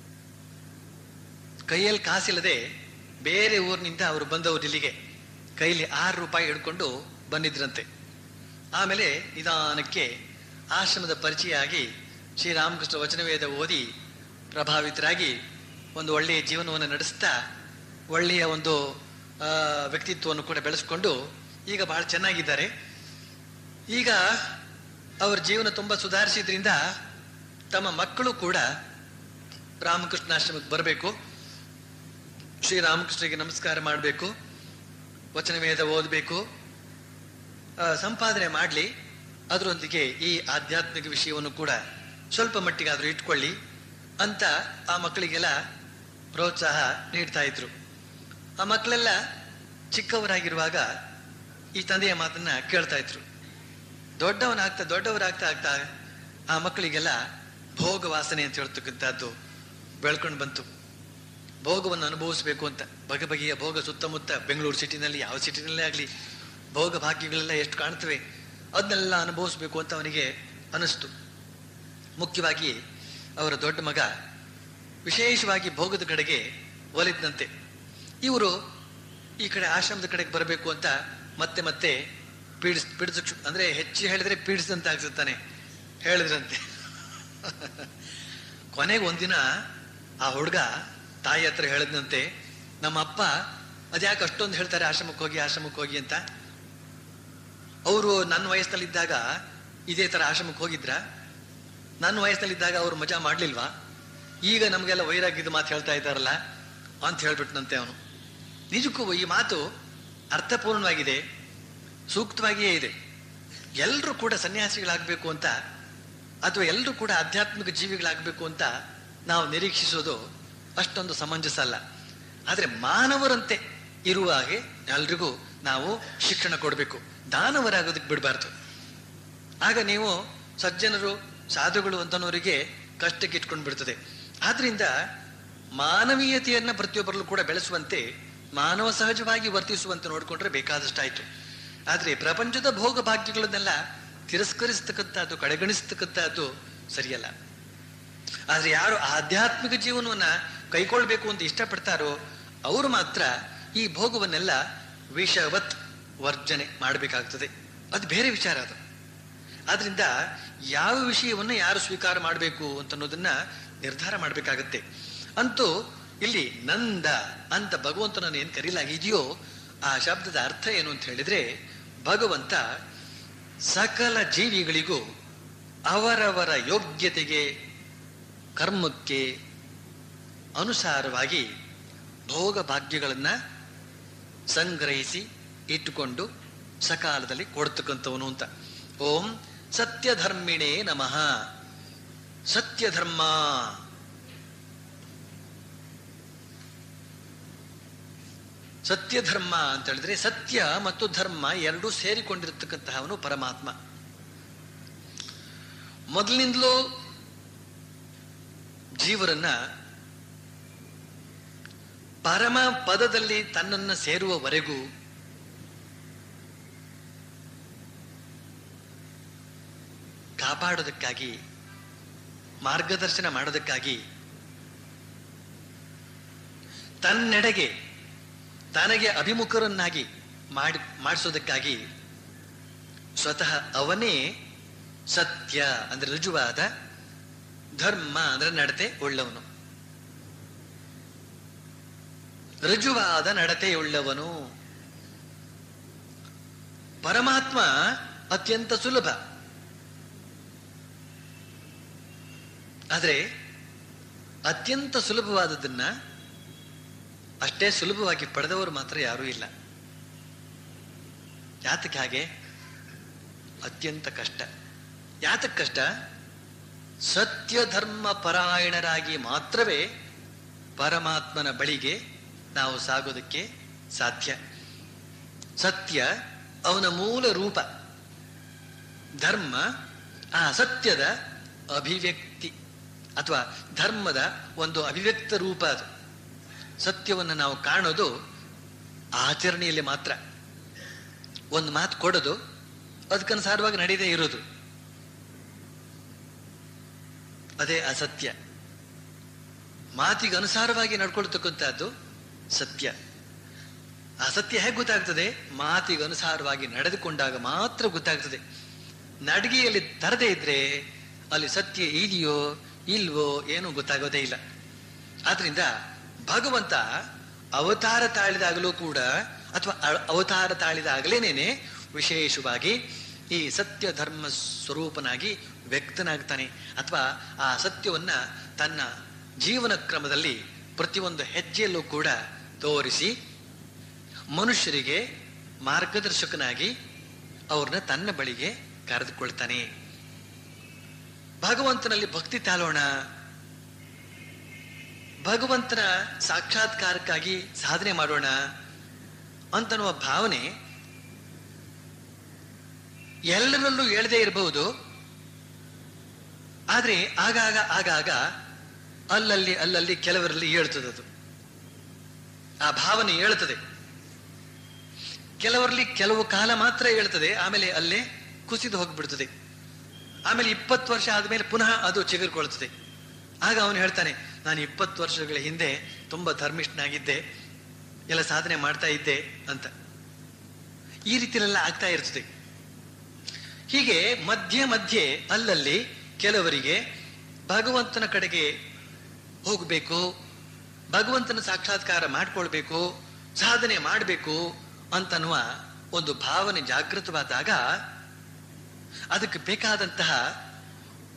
S1: ಕೈಯಲ್ಲಿ ಕಾಸಿಲ್ಲದೆ ಬೇರೆ ಊರಿನಿಂದ ಅವರು ಬಂದವರು ಇಲ್ಲಿಗೆ ಕೈಲಿ ಆರು ರೂಪಾಯಿ ಹಿಡ್ಕೊಂಡು ಬಂದಿದ್ರಂತೆ ಆಮೇಲೆ ನಿಧಾನಕ್ಕೆ ಆಶ್ರಮದ ಪರಿಚಯ ಆಗಿ ಶ್ರೀರಾಮಕೃಷ್ಣ ವಚನವೇದ ಓದಿ ಪ್ರಭಾವಿತರಾಗಿ ಒಂದು ಒಳ್ಳೆಯ ಜೀವನವನ್ನು ನಡೆಸ್ತಾ ಒಳ್ಳೆಯ ಒಂದು ಆ, ವ್ಯಕ್ತಿತ್ವವನ್ನು ಕೂಡ ಬೆಳೆಸ್ಕೊಂಡು ಈಗ ಬಹಳ ಚೆನ್ನಾಗಿದ್ದಾರೆ ಈಗ ಅವ್ರ ಜೀವನ ತುಂಬಾ ಸುಧಾರಿಸಿದ್ರಿಂದ ತಮ್ಮ ಮಕ್ಕಳು ಕೂಡ ರಾಮಕೃಷ್ಣಾಶ್ರಮಕ್ಕೆ ಬರಬೇಕು ಶ್ರೀರಾಮಕೃಷ್ಣರಿಗೆ ನಮಸ್ಕಾರ ಮಾಡಬೇಕು ವಚನವೇದ ಓದಬೇಕು ಸಂಪಾದನೆ ಮಾಡಲಿ ಅದರೊಂದಿಗೆ ಈ ಆಧ್ಯಾತ್ಮಿಕ ವಿಷಯವನ್ನು ಕೂಡ ಸ್ವಲ್ಪ ಮಟ್ಟಿಗಾದ್ರೂ ಇಟ್ಕೊಳ್ಳಿ ಅಂತ ಆ ಮಕ್ಕಳಿಗೆಲ್ಲ ಪ್ರೋತ್ಸಾಹ ನೀಡ್ತಾ ಇದ್ರು ಆ ಮಕ್ಕಳೆಲ್ಲ ಚಿಕ್ಕವರಾಗಿರುವಾಗ ಈ ತಂದೆಯ ಮಾತನ್ನ ಕೇಳ್ತಾ ಇದ್ರು ದೊಡ್ಡವನಾಗ್ತಾ ದೊಡ್ಡವರಾಗ್ತಾ ಆಗ್ತಾ ಆ ಮಕ್ಕಳಿಗೆಲ್ಲ ಭೋಗ ವಾಸನೆ ಅಂತ ಹೇಳ್ತಕ್ಕಂಥದ್ದು ಬೆಳ್ಕೊಂಡು ಬಂತು ಭೋಗವನ್ನು ಅನುಭವಿಸ್ಬೇಕು ಅಂತ ಬಗೆ ಬಗೆಯ ಭೋಗ ಸುತ್ತಮುತ್ತ ಬೆಂಗಳೂರು ಸಿಟಿನಲ್ಲಿ ಯಾವ ಸಿಟಿನಲ್ಲೇ ಆಗಲಿ ಭೋಗ ಭಾಗ್ಯಗಳೆಲ್ಲ ಎಷ್ಟು ಕಾಣ್ತವೆ ಅದನ್ನೆಲ್ಲ ಅನುಭವಿಸ್ಬೇಕು ಅಂತ ಅವನಿಗೆ ಅನಿಸ್ತು ಮುಖ್ಯವಾಗಿ ಅವರ ದೊಡ್ಡ ಮಗ ವಿಶೇಷವಾಗಿ ಭೋಗದ ಕಡೆಗೆ ಒಲಿದ್ದಂತೆ ಇವರು ಈ ಕಡೆ ಆಶ್ರಮದ ಕಡೆಗೆ ಬರಬೇಕು ಅಂತ ಮತ್ತೆ ಮತ್ತೆ ಪೀಡಿಸ್ ಪೀಡಿಸ ಅಂದ್ರೆ ಹೆಚ್ಚು ಹೇಳಿದ್ರೆ ಪೀಡಿಸಿದಂತ ಆಗ್ಸುತ್ತಾನೆ ಹೇಳಿದ್ರಂತೆ ಕೊನೆಗೆ ಒಂದಿನ ಆ ಹುಡುಗ ತಾಯಿ ಹತ್ರ ಹೇಳಿದಂತೆ ನಮ್ಮ ಅಪ್ಪ ಅದ್ಯಾಕೆ ಅಷ್ಟೊಂದು ಹೇಳ್ತಾರೆ ಆಶ್ರಮಕ್ಕೆ ಹೋಗಿ ಆಶ್ರಮಕ್ಕೆ ಹೋಗಿ ಅಂತ ಅವರು ನನ್ನ ವಯಸ್ಸಿನಲ್ಲಿದ್ದಾಗ ಇದೇ ತರ ಆಶ್ರಮಕ್ಕೆ ಹೋಗಿದ್ರ ನನ್ನ ವಯಸ್ಸಿನಲ್ಲಿದ್ದಾಗ ಅವರು ಮಜಾ ಮಾಡ್ಲಿಲ್ವಾ ಈಗ ನಮಗೆಲ್ಲ ವೈರಾಗ್ಯದ ಮಾತು ಹೇಳ್ತಾ ಇದ್ದಾರಲ್ಲ ಅಂತ ಹೇಳ್ಬಿಟ್ನಂತೆ ಅವನು ನಿಜಕ್ಕೂ ಈ ಮಾತು ಅರ್ಥಪೂರ್ಣವಾಗಿದೆ ಸೂಕ್ತವಾಗಿಯೇ ಇದೆ ಎಲ್ಲರೂ ಕೂಡ ಸನ್ಯಾಸಿಗಳಾಗಬೇಕು ಅಂತ ಅಥವಾ ಎಲ್ಲರೂ ಕೂಡ ಆಧ್ಯಾತ್ಮಿಕ ಜೀವಿಗಳಾಗಬೇಕು ಅಂತ ನಾವು ನಿರೀಕ್ಷಿಸೋದು ಅಷ್ಟೊಂದು ಸಮಂಜಸ ಅಲ್ಲ ಆದರೆ ಮಾನವರಂತೆ ಇರುವ ಹಾಗೆ ಎಲ್ರಿಗೂ ನಾವು ಶಿಕ್ಷಣ ಕೊಡಬೇಕು ದಾನವರಾಗೋದಕ್ಕೆ ಬಿಡಬಾರ್ದು ಆಗ ನೀವು ಸಜ್ಜನರು ಸಾಧುಗಳು ಅಂತನವರಿಗೆ ಕಷ್ಟಕ್ಕೆ ಇಟ್ಕೊಂಡು ಬಿಡ್ತದೆ ಆದ್ರಿಂದ ಮಾನವೀಯತೆಯನ್ನ ಪ್ರತಿಯೊಬ್ಬರಲ್ಲೂ ಕೂಡ ಬೆಳೆಸುವಂತೆ ಮಾನವ ಸಹಜವಾಗಿ ವರ್ತಿಸುವಂತೆ ನೋಡಿಕೊಂಡ್ರೆ ಬೇಕಾದಷ್ಟಾಯ್ತು ಆದ್ರೆ ಪ್ರಪಂಚದ ಭೋಗ ಭಾಗ್ಯಗಳನ್ನೆಲ್ಲ ತಿರಸ್ಕರಿಸ್ತಕ್ಕಂಥದ್ದು ಕಡೆಗಣಿಸ್ತಕ್ಕಂಥದ್ದು ಸರಿಯಲ್ಲ ಆದ್ರೆ ಯಾರು ಆಧ್ಯಾತ್ಮಿಕ ಜೀವನವನ್ನ ಕೈಕೊಳ್ಬೇಕು ಅಂತ ಇಷ್ಟಪಡ್ತಾರೋ ಅವರು ಮಾತ್ರ ಈ ಭೋಗವನ್ನೆಲ್ಲ ವಿಷವತ್ ವರ್ಜನೆ ಮಾಡಬೇಕಾಗ್ತದೆ ಅದು ಬೇರೆ ವಿಚಾರ ಅದು ಆದ್ರಿಂದ ಯಾವ ವಿಷಯವನ್ನು ಯಾರು ಸ್ವೀಕಾರ ಮಾಡಬೇಕು ಅಂತ ಅನ್ನೋದನ್ನ ನಿರ್ಧಾರ ಮಾಡಬೇಕಾಗತ್ತೆ ಅಂತೂ ಇಲ್ಲಿ ನಂದ ಅಂತ ಭಗವಂತನನ್ನು ಏನು ಕರೀಲಾಗಿದೆಯೋ ಆ ಶಬ್ದದ ಅರ್ಥ ಏನು ಅಂತ ಹೇಳಿದ್ರೆ ಭಗವಂತ ಸಕಲ ಜೀವಿಗಳಿಗೂ ಅವರವರ ಯೋಗ್ಯತೆಗೆ ಕರ್ಮಕ್ಕೆ ಅನುಸಾರವಾಗಿ ಭೋಗ ಭಾಗ್ಯಗಳನ್ನ ಸಂಗ್ರಹಿಸಿ ಇಟ್ಟುಕೊಂಡು ಸಕಾಲದಲ್ಲಿ ಕೊಡ್ತಕ್ಕಂಥವನು ಅಂತ ಓಂ ಸತ್ಯಧರ್ಮಿಣೇ ನಮಃ ಸತ್ಯಧರ್ಮ ಸತ್ಯಧರ್ಮ ಅಂತ ಹೇಳಿದ್ರೆ ಸತ್ಯ ಮತ್ತು ಧರ್ಮ ಎರಡೂ ಸೇರಿಕೊಂಡಿರ್ತಕ್ಕಂತಹವನು ಪರಮಾತ್ಮ ಮೊದಲಿನಿಂದಲೂ ಜೀವರನ್ನ ಪರಮ ಪದದಲ್ಲಿ ತನ್ನನ್ನ ಸೇರುವವರೆಗೂ ಕಾಪಾಡೋದಕ್ಕಾಗಿ ಮಾರ್ಗದರ್ಶನ ಮಾಡೋದಕ್ಕಾಗಿ ತನ್ನೆಡೆಗೆ ತನಗೆ ಅಭಿಮುಖರನ್ನಾಗಿ ಮಾಡಿ ಮಾಡಿಸೋದಕ್ಕಾಗಿ ಸ್ವತಃ ಅವನೇ ಸತ್ಯ ಅಂದ್ರೆ ರುಜುವಾದ ಧರ್ಮ ಅಂದ್ರೆ ನಡತೆ ಉಳ್ಳವನು ರುಜುವಾದ ನಡತೆಯುಳ್ಳವನು ಪರಮಾತ್ಮ ಅತ್ಯಂತ ಸುಲಭ ಆದ್ರೆ ಅತ್ಯಂತ ಸುಲಭವಾದದನ್ನ ಅಷ್ಟೇ ಸುಲಭವಾಗಿ ಪಡೆದವರು ಮಾತ್ರ ಯಾರೂ ಇಲ್ಲ ಯಾತಕ್ಕೆ ಹಾಗೆ ಅತ್ಯಂತ ಕಷ್ಟ ಯಾತಕ್ಕೆ ಕಷ್ಟ ಸತ್ಯ ಧರ್ಮ ಪರಾಯಣರಾಗಿ ಮಾತ್ರವೇ ಪರಮಾತ್ಮನ ಬಳಿಗೆ ನಾವು ಸಾಗೋದಕ್ಕೆ ಸಾಧ್ಯ ಸತ್ಯ ಅವನ ಮೂಲ ರೂಪ ಧರ್ಮ ಆ ಸತ್ಯದ ಅಭಿವ್ಯಕ್ತಿ ಅಥವಾ ಧರ್ಮದ ಒಂದು ಅಭಿವ್ಯಕ್ತ ರೂಪ ಅದು ಸತ್ಯವನ್ನು ನಾವು ಕಾಣೋದು ಆಚರಣೆಯಲ್ಲಿ ಮಾತ್ರ ಒಂದು ಮಾತು ಕೊಡೋದು ಅದಕ್ಕನುಸಾರವಾಗಿ ನಡೆಯದೇ ಇರೋದು ಅದೇ ಅಸತ್ಯ ಮಾತಿಗೆ ಅನುಸಾರವಾಗಿ ನಡ್ಕೊಳ್ತಕ್ಕಂಥದ್ದು ಸತ್ಯ ಆ ಸತ್ಯ ಹೇಗೆ ಗೊತ್ತಾಗ್ತದೆ ಮಾತಿಗೆ ಅನುಸಾರವಾಗಿ ನಡೆದುಕೊಂಡಾಗ ಮಾತ್ರ ಗೊತ್ತಾಗ್ತದೆ ನಡಿಗೆಯಲ್ಲಿ ತರದೇ ಇದ್ರೆ ಅಲ್ಲಿ ಸತ್ಯ ಇದೆಯೋ ಇಲ್ವೋ ಏನೂ ಗೊತ್ತಾಗೋದೇ ಇಲ್ಲ ಆದ್ರಿಂದ ಭಗವಂತ ಅವತಾರ ತಾಳಿದಾಗಲೂ ಕೂಡ ಅಥವಾ ಅ- ಅವತಾರ ತಾಳಿದಾಗಲೇನೇನೆ ವಿಶೇಷವಾಗಿ ಈ ಸತ್ಯ ಧರ್ಮ ಸ್ವರೂಪನಾಗಿ ವ್ಯಕ್ತನಾಗ್ತಾನೆ ಅಥವಾ ಆ ಸತ್ಯವನ್ನ ತನ್ನ ಜೀವನ ಕ್ರಮದಲ್ಲಿ ಪ್ರತಿಯೊಂದು ಹೆಜ್ಜೆಯಲ್ಲೂ ಕೂಡ ತೋರಿಸಿ ಮನುಷ್ಯರಿಗೆ ಮಾರ್ಗದರ್ಶಕನಾಗಿ ಅವ್ರನ್ನ ತನ್ನ ಬಳಿಗೆ ಕರೆದುಕೊಳ್ತಾನೆ ಭಗವಂತನಲ್ಲಿ ಭಕ್ತಿ ತಾಳೋಣ ಭಗವಂತನ ಸಾಕ್ಷಾತ್ಕಾರಕ್ಕಾಗಿ ಸಾಧನೆ ಮಾಡೋಣ ಅಂತನ್ನುವ ಭಾವನೆ ಎಲ್ಲರಲ್ಲೂ ಹೇಳದೇ ಇರಬಹುದು ಆದ್ರೆ ಆಗಾಗ ಆಗಾಗ ಅಲ್ಲಲ್ಲಿ ಅಲ್ಲಲ್ಲಿ ಕೆಲವರಲ್ಲಿ ಹೇಳ್ತದದು ಆ ಭಾವನೆ ಹೇಳ್ತದೆ ಕೆಲವರಲ್ಲಿ ಕೆಲವು ಕಾಲ ಮಾತ್ರ ಹೇಳ್ತದೆ ಆಮೇಲೆ ಅಲ್ಲೇ ಕುಸಿದು ಹೋಗ್ಬಿಡ್ತದೆ ಆಮೇಲೆ ಇಪ್ಪತ್ತು ವರ್ಷ ಆದ್ಮೇಲೆ ಪುನಃ ಅದು ಚಿಗುರ್ಕೊಳ್ತದೆ ಆಗ ಅವನು ಹೇಳ್ತಾನೆ ನಾನು ಇಪ್ಪತ್ತು ವರ್ಷಗಳ ಹಿಂದೆ ತುಂಬಾ ಧರ್ಮಿಷ್ಠನಾಗಿದ್ದೆ ಎಲ್ಲ ಸಾಧನೆ ಮಾಡ್ತಾ ಇದ್ದೆ ಅಂತ ಈ ರೀತಿಯಲ್ಲೆಲ್ಲ ಆಗ್ತಾ ಇರ್ತದೆ ಹೀಗೆ ಮಧ್ಯೆ ಮಧ್ಯೆ ಅಲ್ಲಲ್ಲಿ ಕೆಲವರಿಗೆ ಭಗವಂತನ ಕಡೆಗೆ ಹೋಗಬೇಕು ಭಗವಂತನ ಸಾಕ್ಷಾತ್ಕಾರ ಮಾಡ್ಕೊಳ್ಬೇಕು ಸಾಧನೆ ಮಾಡಬೇಕು ಅಂತನ್ನುವ ಒಂದು ಭಾವನೆ ಜಾಗೃತವಾದಾಗ ಅದಕ್ಕೆ ಬೇಕಾದಂತಹ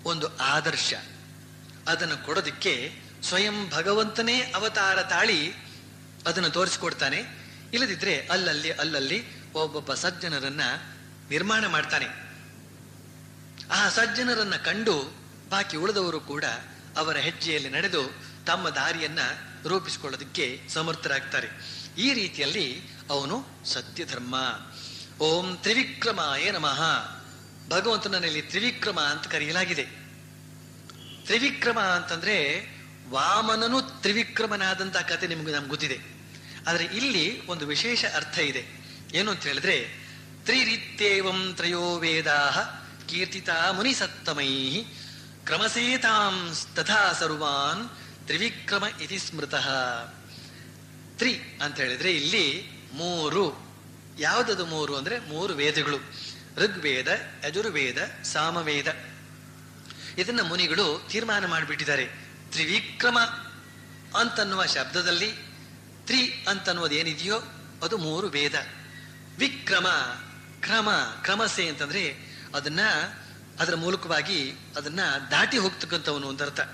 S1: ಒಂದು ಆದರ್ಶ ಅದನ್ನು ಕೊಡೋದಕ್ಕೆ ಸ್ವಯಂ ಭಗವಂತನೇ ಅವತಾರ ತಾಳಿ ಅದನ್ನು ತೋರಿಸ್ಕೊಡ್ತಾನೆ ಇಲ್ಲದಿದ್ರೆ ಅಲ್ಲಲ್ಲಿ ಅಲ್ಲಲ್ಲಿ ಒಬ್ಬೊಬ್ಬ ಸಜ್ಜನರನ್ನ ನಿರ್ಮಾಣ ಮಾಡ್ತಾನೆ ಆ ಸಜ್ಜನರನ್ನ ಕಂಡು ಬಾಕಿ ಉಳಿದವರು ಕೂಡ ಅವರ ಹೆಜ್ಜೆಯಲ್ಲಿ ನಡೆದು ತಮ್ಮ ದಾರಿಯನ್ನ ರೂಪಿಸಿಕೊಳ್ಳೋದಕ್ಕೆ ಸಮರ್ಥರಾಗ್ತಾರೆ ಈ ರೀತಿಯಲ್ಲಿ ಅವನು ಸತ್ಯ ಧರ್ಮ ಓಂ ತ್ರಿವಿಕ್ರಮಾಯ ನಮಃ ಭಗವಂತನಲ್ಲಿ ತ್ರಿವಿಕ್ರಮ ಅಂತ ಕರೆಯಲಾಗಿದೆ ತ್ರಿವಿಕ್ರಮ ಅಂತಂದ್ರೆ ವಾಮನನು ತ್ರಿವಿಕ್ರಮನಾದಂತ ಕತೆ ನಿಮ್ಗೆ ನಮ್ಗೆ ಗೊತ್ತಿದೆ ಆದ್ರೆ ಇಲ್ಲಿ ಒಂದು ವಿಶೇಷ ಅರ್ಥ ಇದೆ ಏನು ಅಂತ ಹೇಳಿದ್ರೆ ತ್ರಿರಿತ್ಯೇವಂ ತ್ರಯೋ ವೇದಾ ಕೀರ್ತಿತಾ ಮುನಿ ಸತ್ತಮೈ ಕ್ರಮಸೇತಾಂ ತಥಾ ಸರ್ವಾನ್ ತ್ರಿವಿಕ್ರಮ ಇತಿ ಸ್ಮೃತಃ ತ್ರಿ ಅಂತ ಹೇಳಿದ್ರೆ ಇಲ್ಲಿ ಮೂರು ಯಾವುದದು ಮೂರು ಅಂದ್ರೆ ಮೂರು ವೇದಗಳು ಋಗ್ವೇದ ಯಜುರ್ವೇದ ಸಾಮವೇದ ಇದನ್ನ ಮುನಿಗಳು ತೀರ್ಮಾನ ಮಾಡಿಬಿಟ್ಟಿದ್ದಾರೆ ತ್ರಿವಿಕ್ರಮ ಅಂತನ್ನುವ ಶಬ್ದದಲ್ಲಿ ತ್ರಿ ಅಂತನ್ನುವುದು ಏನಿದೆಯೋ ಅದು ಮೂರು ವೇದ ವಿಕ್ರಮ ಕ್ರಮ ಕ್ರಮಸೆ ಅಂತಂದ್ರೆ ಅದನ್ನ ಅದರ ಮೂಲಕವಾಗಿ ಅದನ್ನ ದಾಟಿ ಹೋಗ್ತಕ್ಕಂಥವನು ಅಂತ ಅರ್ಥ